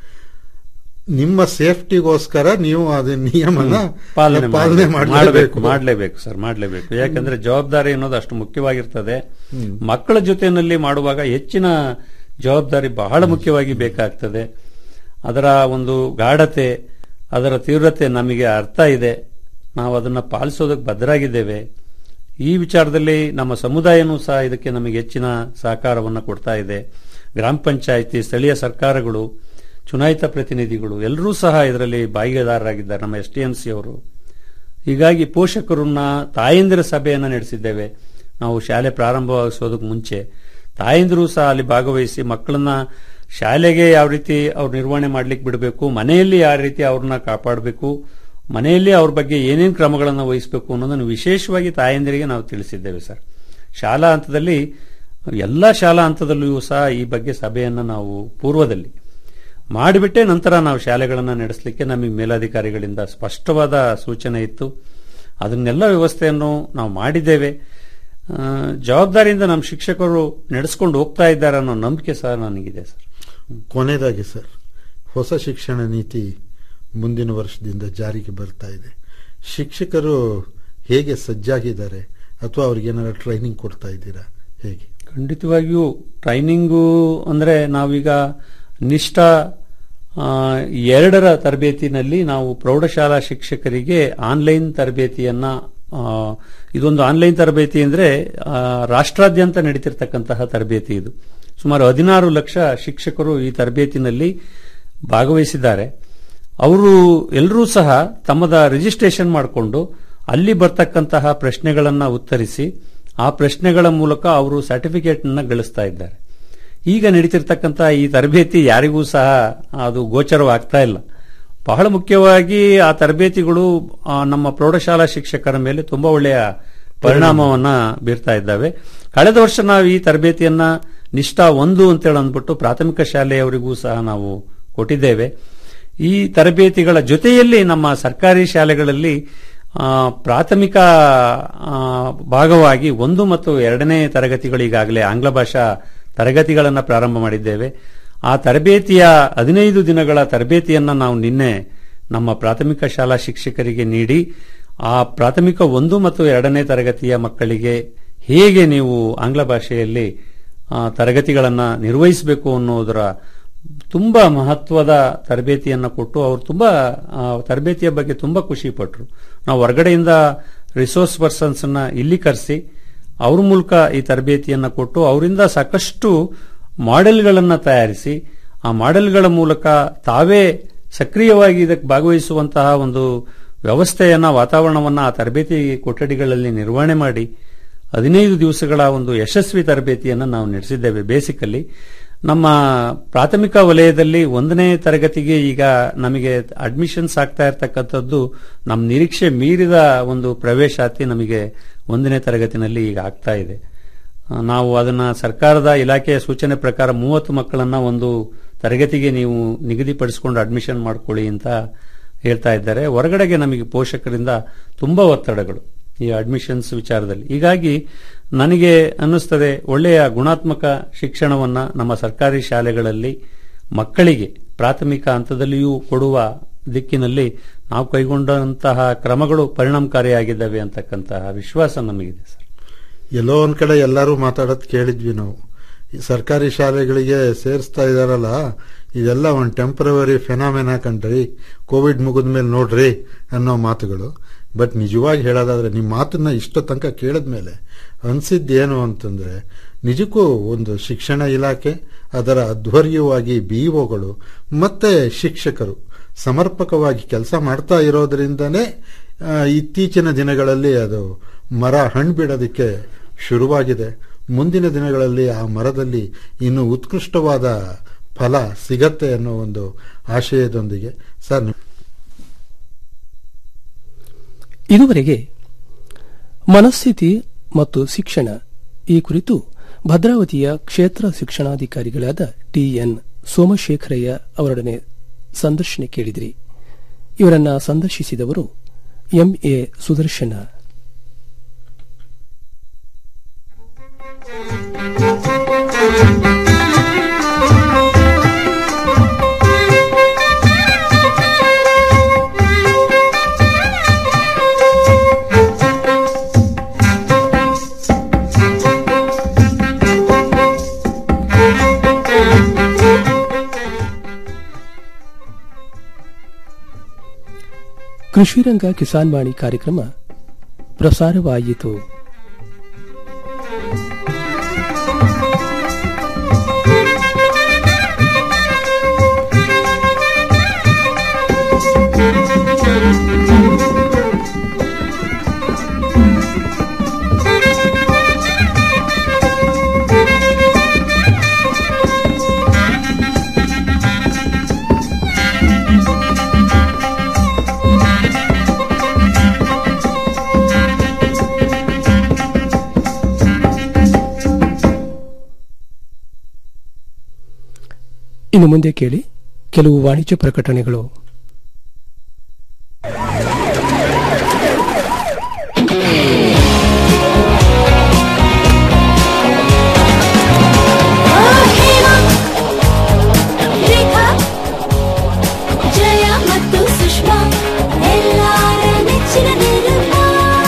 ನಿಮ್ಮ ಸೇಫ್ಟಿಗೋಸ್ಕರ ನೀವು ಅದನ್ನ ನಿಯಮನ ಪಾಲನೆ ಪಾಲನೆ ಮಾಡಬೇಕು ಮಾಡಲೇಬೇಕು ಮಾಡಲೇಬೇಕು ಸರ್ ಮಾಡಲೇಬೇಕು ಯಾಕಂದ್ರೆ ಜವಾಬ್ದಾರಿ ಅನ್ನೋದು ಅಷ್ಟು ಮುಖ್ಯವಾಗಿರ್ತದೆ ಮಕ್ಕಳ ಜೊತೆಯಲ್ಲಿ ಮಾಡುವಾಗ ಹೆಚ್ಚಿನ ಜವಾಬ್ದಾರಿ ಬಹಳ ಮುಖ್ಯವಾಗಿ ಬೇಕಾಗ್ತದೆ ಅದರ ಒಂದು ಗಾಢತೆ ಅದರ ತೀವ್ರತೆ ನಮಗೆ ಅರ್ಥ ಇದೆ ನಾವು ಅದನ್ನ ಪಾಲಿಸೋದಕ್ಕೆ ಬದ್ಧರಾಗಿದ್ದೇವೆ ಈ ವಿಚಾರದಲ್ಲಿ ನಮ್ಮ ಸಮುದಾಯನೂ ಸಹ ಇದಕ್ಕೆ ನಮಗೆ ಹೆಚ್ಚಿನ ಸಹಕಾರವನ್ನು ಕೊಡ್ತಾ ಇದೆ ಗ್ರಾಮ ಪಂಚಾಯಿತಿ ಸ್ಥಳೀಯ ಸರ್ಕಾರಗಳು ಚುನಾಯಿತ ಪ್ರತಿನಿಧಿಗಳು ಎಲ್ಲರೂ ಸಹ ಇದರಲ್ಲಿ ಭಾಗಿದಾರರಾಗಿದ್ದಾರೆ ನಮ್ಮ ಎಸ್ ಟಿ ಎಂ ಸಿ ಅವರು ಹೀಗಾಗಿ ಪೋಷಕರನ್ನ ತಾಯಂದಿರ ಸಭೆಯನ್ನು ನಡೆಸಿದ್ದೇವೆ ನಾವು ಶಾಲೆ ಪ್ರಾರಂಭವಾಗಿಸೋದಕ್ಕೆ ಮುಂಚೆ ತಾಯಂದಿರು ಸಹ ಅಲ್ಲಿ ಭಾಗವಹಿಸಿ ಮಕ್ಕಳನ್ನ ಶಾಲೆಗೆ ಯಾವ ರೀತಿ ಅವ್ರು ನಿರ್ವಹಣೆ ಮಾಡ್ಲಿಕ್ಕೆ ಬಿಡಬೇಕು ಮನೆಯಲ್ಲಿ ಯಾವ ರೀತಿ ಅವ್ರನ್ನ ಕಾಪಾಡಬೇಕು ಮನೆಯಲ್ಲಿ ಅವ್ರ ಬಗ್ಗೆ ಏನೇನು ಕ್ರಮಗಳನ್ನು ವಹಿಸಬೇಕು ಅನ್ನೋದನ್ನು ವಿಶೇಷವಾಗಿ ತಾಯಂದಿರಿಗೆ ನಾವು ತಿಳಿಸಿದ್ದೇವೆ ಸರ್ ಶಾಲಾ ಹಂತದಲ್ಲಿ ಎಲ್ಲ ಶಾಲಾ ಹಂತದಲ್ಲಿಯೂ ಸಹ ಈ ಬಗ್ಗೆ ಸಭೆಯನ್ನು ನಾವು ಪೂರ್ವದಲ್ಲಿ ಮಾಡಿಬಿಟ್ಟೆ ನಂತರ ನಾವು ಶಾಲೆಗಳನ್ನು ನಡೆಸಲಿಕ್ಕೆ ನಮಗೆ ಮೇಲಾಧಿಕಾರಿಗಳಿಂದ ಸ್ಪಷ್ಟವಾದ ಸೂಚನೆ ಇತ್ತು ಅದನ್ನೆಲ್ಲ ವ್ಯವಸ್ಥೆಯನ್ನು ನಾವು ಮಾಡಿದ್ದೇವೆ ಆ, ಜವಾಬ್ದಾರಿಯಿಂದ ನಮ್ಮ ಶಿಕ್ಷಕರು ನಡೆಸ್ಕೊಂಡು ಹೋಗ್ತಾ ಇದ್ದಾರೆ ಅನ್ನೋ ನಂಬಿಕೆ ಸಹ ನನಗಿದೆ ಸರ್ ಕೊನೆಯದಾಗಿ ಸರ್ ಹೊಸ ಶಿಕ್ಷಣ ನೀತಿ ಮುಂದಿನ ವರ್ಷದಿಂದ ಜಾರಿಗೆ ಬರ್ತಾ ಇದೆ ಶಿಕ್ಷಕರು ಹೇಗೆ ಸಜ್ಜಾಗಿದ್ದಾರೆ ಅಥವಾ ಅವ್ರಿಗೇನಾದ್ರು ಟ್ರೈನಿಂಗ್ ಕೊಡ್ತಾ ಇದ್ದೀರಾ ಹೇಗೆ ಖಂಡಿತವಾಗಿಯೂ ಟ್ರೈನಿಂಗು ಅಂದ್ರೆ ನಾವೀಗ ನಿಷ್ಠ ಆ, ಎರಡರ ತರಬೇತಿನಲ್ಲಿ ನಾವು ಪ್ರೌಢಶಾಲಾ ಶಿಕ್ಷಕರಿಗೆ ಆನ್ಲೈನ್ ತರಬೇತಿಯನ್ನ ಆ, ಇದೊಂದು ಆನ್ಲೈನ್ ತರಬೇತಿ ಅಂದ್ರೆ ಆ, ರಾಷ್ಟ್ರಾದ್ಯಂತ ನಡೀತಿರ್ತಕ್ಕಂತಹ ತರಬೇತಿ ಇದು ಸುಮಾರು ಹದಿನಾರು ಲಕ್ಷ ಶಿಕ್ಷಕರು ಈ ತರಬೇತಿನಲ್ಲಿ ಭಾಗವಹಿಸಿದ್ದಾರೆ ಅವರು ಎಲ್ಲರೂ ಸಹ ತಮ್ಮದ ರಿಜಿಸ್ಟ್ರೇಷನ್ ಮಾಡಿಕೊಂಡು ಅಲ್ಲಿ ಬರ್ತಕ್ಕಂತಹ ಪ್ರಶ್ನೆಗಳನ್ನ ಉತ್ತರಿಸಿ ಆ ಪ್ರಶ್ನೆಗಳ ಮೂಲಕ ಅವರು ಸರ್ಟಿಫಿಕೇಟ್ ಅನ್ನ ಗಳಿಸ್ತಾ ಇದ್ದಾರೆ ಈಗ ನಡೀತಿರ್ತಕ್ಕಂಥ ಈ ತರಬೇತಿ ಯಾರಿಗೂ ಸಹ ಅದು ಗೋಚರವಾಗ್ತಾ ಇಲ್ಲ ಬಹಳ ಮುಖ್ಯವಾಗಿ ಆ ತರಬೇತಿಗಳು ಆ, ನಮ್ಮ ಪ್ರೌಢಶಾಲಾ ಶಿಕ್ಷಕರ ಮೇಲೆ ತುಂಬಾ ಒಳ್ಳೆಯ ಪರಿಣಾಮವನ್ನ ಬೀರ್ತಾ ಇದ್ದಾವೆ ಕಳೆದ ವರ್ಷ ನಾವು ಈ ತರಬೇತಿಯನ್ನ ನಿಷ್ಠಾ ಒಂದು ಅಂತೇಳಿ ಅಂದ್ಬಿಟ್ಟು ಪ್ರಾಥಮಿಕ ಶಾಲೆಯವರಿಗೂ ಸಹ ನಾವು ಕೊಟ್ಟಿದ್ದೇವೆ ಈ ತರಬೇತಿಗಳ ಜೊತೆಯಲ್ಲಿ ನಮ್ಮ ಸರ್ಕಾರಿ ಶಾಲೆಗಳಲ್ಲಿ ಆ, ಪ್ರಾಥಮಿಕ ಆ, ಭಾಗವಾಗಿ ಒಂದು ಮತ್ತು ಎರಡನೇ ತರಗತಿಗಳು ಈಗಾಗಲೇ ಆಂಗ್ಲ ಭಾಷಾ ತರಗತಿಗಳನ್ನು ಪ್ರಾರಂಭ ಮಾಡಿದ್ದೇವೆ ಆ ತರಬೇತಿಯ ಹದಿನೈದು ದಿನಗಳ ತರಬೇತಿಯನ್ನ ನಾವು ನಿನ್ನೆ ನಮ್ಮ ಪ್ರಾಥಮಿಕ ಶಾಲಾ ಶಿಕ್ಷಕರಿಗೆ ನೀಡಿ ಆ ಪ್ರಾಥಮಿಕ ಒಂದು ಮತ್ತು ಎರಡನೇ ತರಗತಿಯ ಮಕ್ಕಳಿಗೆ ಹೇಗೆ ನೀವು ಆಂಗ್ಲ ಭಾಷೆಯಲ್ಲಿ ಆ, ತರಗತಿಗಳನ್ನ ನಿರ್ವಹಿಸಬೇಕು ಅನ್ನೋದರ ತುಂಬಾ ಮಹತ್ವದ ತರಬೇತಿಯನ್ನ ಕೊಟ್ಟು ಅವರು ತುಂಬಾ ಆ, ತರಬೇತಿಯ ಬಗ್ಗೆ ತುಂಬಾ ಖುಷಿ ಪಟ್ಟರು ನಾವು ಹೊರಗಡೆಯಿಂದ ರಿಸೋರ್ಸ್ ಪರ್ಸನ್ಸ್ ನ ಇಲ್ಲಿ ಕರೆಸಿ ಅವ್ರ ಮೂಲಕ ಈ ತರಬೇತಿಯನ್ನ ಕೊಟ್ಟು ಅವರಿಂದ ಸಾಕಷ್ಟು ಮಾಡೆಲ್ಗಳನ್ನ ತಯಾರಿಸಿ ಆ ಮಾಡೆಲ್ಗಳ ಮೂಲಕ ತಾವೇ ಸಕ್ರಿಯವಾಗಿ ಇದಕ್ಕೆ ಭಾಗವಹಿಸುವಂತಹ ಒಂದು ವ್ಯವಸ್ಥೆಯನ್ನ ವಾತಾವರಣವನ್ನ ಆ ತರಬೇತಿ ಕೊಠಡಿಗಳಲ್ಲಿ ನಿರ್ವಹಣೆ ಮಾಡಿ ಹದಿನೈದು ದಿವಸಗಳ ಒಂದು ಯಶಸ್ವಿ ತರಬೇತಿಯನ್ನು ನಾವು ನಡೆಸಿದ್ದೇವೆ ಬೇಸಿಕಲ್ಲಿ ನಮ್ಮ ಪ್ರಾಥಮಿಕ ವಲಯದಲ್ಲಿ ಒಂದನೇ ತರಗತಿಗೆ ಈಗ ನಮಗೆ ಅಡ್ಮಿಷನ್ಸ್ ಆಗ್ತಾ ಇರತಕ್ಕಂಥದ್ದು ನಮ್ಮ ನಿರೀಕ್ಷೆ ಮೀರಿದ ಒಂದು ಪ್ರವೇಶಾತಿ ನಮಗೆ ಒಂದನೇ ತರಗತಿನಲ್ಲಿ ಈಗ ಆಗ್ತಾ ಇದೆ ಆ, ನಾವು ಅದನ್ನ ಸರ್ಕಾರದ ಇಲಾಖೆಯ ಸೂಚನೆ ಪ್ರಕಾರ ಮೂವತ್ತು ಮಕ್ಕಳನ್ನ ಒಂದು ತರಗತಿಗೆ ನೀವು ನಿಗದಿಪಡಿಸಿಕೊಂಡು ಅಡ್ಮಿಷನ್ ಮಾಡ್ಕೊಳ್ಳಿ ಅಂತ ಹೇಳ್ತಾ ಇದ್ದಾರೆ ಹೊರಗಡೆಗೆ ನಮಗೆ ಪೋಷಕರಿಂದ ತುಂಬಾ ಒತ್ತಡಗಳು ಈ ಅಡ್ಮಿಷನ್ಸ್ ವಿಚಾರದಲ್ಲಿ ಹೀಗಾಗಿ ನನಗೆ ಅನ್ನಿಸ್ತದೆ ಒಳ್ಳೆಯ ಗುಣಾತ್ಮಕ ಶಿಕ್ಷಣವನ್ನ ನಮ್ಮ ಸರ್ಕಾರಿ ಶಾಲೆಗಳಲ್ಲಿ ಮಕ್ಕಳಿಗೆ ಪ್ರಾಥಮಿಕ ಹಂತದಲ್ಲಿಯೂ ಕೊಡುವ ದಿಕ್ಕಿನಲ್ಲಿ ನಾವು ಕೈಗೊಂಡಂತಹ ಕ್ರಮಗಳು ಪರಿಣಾಮಕಾರಿಯಾಗಿದ್ದಾವೆ ಅಂತಕ್ಕಂತಹ ವಿಶ್ವಾಸ ನಮಗಿದೆ ಸರ್ ಎಲ್ಲೋ ಒಂದ್ ಕಡೆ ಎಲ್ಲರೂ ಮಾತಾಡೋದು ಕೇಳಿದ್ವಿ ನಾವು ಈ ಸರ್ಕಾರಿ ಶಾಲೆಗಳಿಗೆ ಸೇರಿಸ್ತಾ ಇದಾರಲ್ಲ ಇದೆಲ್ಲ ಒಂದು ಟೆಂಪರವರಿ ಫೆನಾಮಿನಾ ಕಂಡ್ರಿ ಕೋವಿಡ್ ಮುಗಿದ ಮೇಲೆ ನೋಡ್ರಿ ಅನ್ನೋ ಮಾತುಗಳು ಬಟ್ ನಿಜವಾಗಿ ಹೇಳೋದಾದ್ರೆ ನಿಮ್ಮ ಮಾತನ್ನ ಇಷ್ಟ ತನಕ ಕೇಳಿದ್ಮೇಲೆ ಅನ್ಸಿದ್ದೇನು ಅಂತಂದ್ರೆ ನಿಜಕ್ಕೂ ಒಂದು ಶಿಕ್ಷಣ ಇಲಾಖೆ ಅದರ ಅಧ್ವರ್ಯವಾಗಿ ಬಿಇಒಗಳು ಮತ್ತೆ ಶಿಕ್ಷಕರು ಸಮರ್ಪಕವಾಗಿ ಕೆಲಸ ಮಾಡ್ತಾ ಇರೋದ್ರಿಂದನೇ ಆ, ಇತ್ತೀಚಿನ ದಿನಗಳಲ್ಲಿ ಅದು ಮರ ಹಣ್ಣು ಬಿಡೋದಕ್ಕೆ ಶುರುವಾಗಿದೆ ಮುಂದಿನ ದಿನಗಳಲ್ಲಿ ಆ ಮರದಲ್ಲಿ ಇನ್ನು ಉತ್ಕೃಷ್ಟವಾದ ಫಲ ಸಿಗತ್ತೆ ಅನ್ನೋ ಒಂದು ಆಶಯದೊಂದಿಗೆ ಸರ್ ನಿಮ್- ಇದುವರೆಗೆ ಮನಸ್ಥಿತಿ ಮತ್ತು ಶಿಕ್ಷಣ ಈ ಕುರಿತು ಭದ್ರಾವತಿಯ ಕ್ಷೇತ್ರ ಶಿಕ್ಷಣಾಧಿಕಾರಿಗಳಾದ ಟಿಎನ್ ಸೋಮಶೇಖರಯ್ಯ ಅವರೊಡನೆ ಸಂದರ್ಶನ ಕೇಳಿದಿರಿ ಇವರನ್ನ ಸಂದರ್ಶಿಸಿದವರು ಎಂಎ ಸುದರ್ಶನ ಕೃಷಿರಂಗ ಕಿಸಾನ್ ವಾಣಿ ಕಾರ್ಯಕ್ರಮ ಪ್ರಸಾರವಾಯಿತು ಇನ್ನು ಮುಂದೆ ಕೇಳಿ ಕೆಲವು ವಾಣಿಜ್ಯ ಪ್ರಕಟಣೆಗಳು ಹೇಮ ರೇಖಾ ಜಯ ಮತ್ತು ಸುಷ್ಮಾ ಎಲ್ಲಾರ ನೆಚ್ಚಿನ ನಿರ್ಮಾ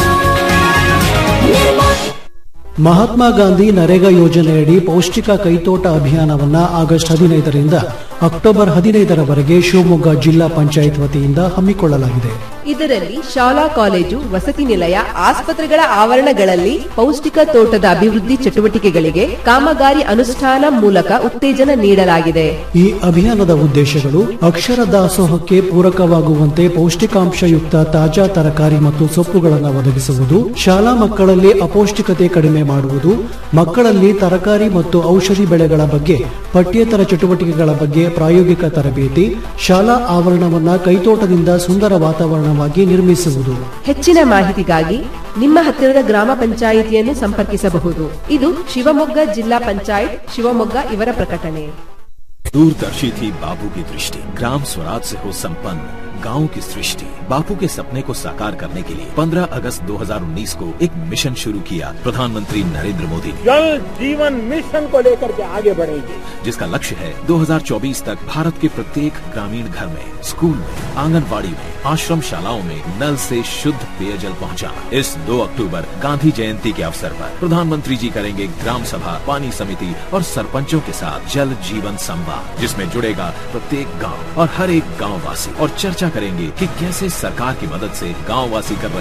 ನಿರ್ಮಾ ಮಹಾತ್ಮ ಗಾಂಧಿ ನರೇಗಾ ಯೋಜನೆಯಡಿ ಪೌಷ್ಟಿಕ ಕೈತೋಟ ಅಭಿಯಾನವನ್ನ ಆಗಸ್ಟ್ ಹದಿನೈದರಿಂದ ಅಕ್ಟೋಬರ್ ಹದಿನೈದರವರೆಗೆ ಶಿವಮೊಗ್ಗ ಜಿಲ್ಲಾ ಪಂಚಾಯತ್ ವತಿಯಿಂದ ಹಮ್ಮಿಕೊಳ್ಳಲಾಗಿದೆ ಇದರಲ್ಲಿ ಶಾಲಾ ಕಾಲೇಜು ವಸತಿ ನಿಲಯ ಆಸ್ಪತ್ರೆಗಳ ಆವರಣಗಳಲ್ಲಿ ಪೌಷ್ಟಿಕ ತೋಟದ ಅಭಿವೃದ್ಧಿ ಚಟುವಟಿಕೆಗಳಿಗೆ ಕಾಮಗಾರಿ ಅನುಷ್ಠಾನ ಮೂಲಕ ಉತ್ತೇಜನ ನೀಡಲಾಗಿದೆ ಈ ಅಭಿಯಾನದ ಉದ್ದೇಶಗಳು ಅಕ್ಷರ ದಾಸೋಹಕ್ಕೆ ಪೂರಕವಾಗುವಂತೆ ಪೌಷ್ಟಿಕಾಂಶಯುಕ್ತ ತಾಜಾ ತರಕಾರಿ ಮತ್ತು ಸೊಪ್ಪುಗಳನ್ನು ಒದಗಿಸುವುದು ಶಾಲಾ ಮಕ್ಕಳಲ್ಲಿ ಅಪೌಷ್ಟಿಕತೆ ಕಡಿಮೆ ಮಾಡುವುದು ಮಕ್ಕಳಲ್ಲಿ ತರಕಾರಿ ಮತ್ತು ಔಷಧಿ ಬೆಳೆಗಳ ಬಗ್ಗೆ ಪಠ್ಯೇತರ ಚಟುವಟಿಕೆಗಳ ಬಗ್ಗೆ ಪ್ರಾಯೋಗಿಕ ತರಬೇತಿ ಶಾಲಾ ಆವರಣವನ್ನ ಕೈತೋಟದಿಂದ ಸುಂದರ ವಾತಾವರಣವಾಗಿ ನಿರ್ಮಿಸುವುದು ಹೆಚ್ಚಿನ ಮಾಹಿತಿಗಾಗಿ ನಿಮ್ಮ ಹತ್ತಿರದ ಗ್ರಾಮ ಪಂಚಾಯಿತಿಯನ್ನು ಸಂಪರ್ಕಿಸಬಹುದು ಇದು ಶಿವಮೊಗ್ಗ ಜಿಲ್ಲಾ ಪಂಚಾಯತ್ ಶಿವಮೊಗ್ಗ ಇವರ ಪ್ರಕಟಣೆ दूरदर्शी थी बापू की दृष्टि ग्राम स्वराज से हो संपन्न गांव की सृष्टि बापू के सपने को साकार करने के लिए 15 अगस्त 2019 को एक मिशन शुरू किया प्रधानमंत्री नरेंद्र मोदी ने जल जीवन मिशन को लेकर के आगे बढ़ेंगे जिसका लक्ष्य है 2024 तक भारत के प्रत्येक ग्रामीण घर में स्कूल में आंगनबाड़ी में आश्रम शालाओं में नल से शुद्ध पेयजल पहुंचाना इस 2 अक्टूबर गांधी जयंती के अवसर पर प्रधानमंत्री जी करेंगे ग्राम सभा पानी समिति और सरपंचों के साथ जल जीवन संवाद जिसमें जुड़ेगा प्रत्येक गांव और हर एक गांव वासी और चर्चा करेंगे कि कैसे सरकार की मदद से गांव वासी कर रहे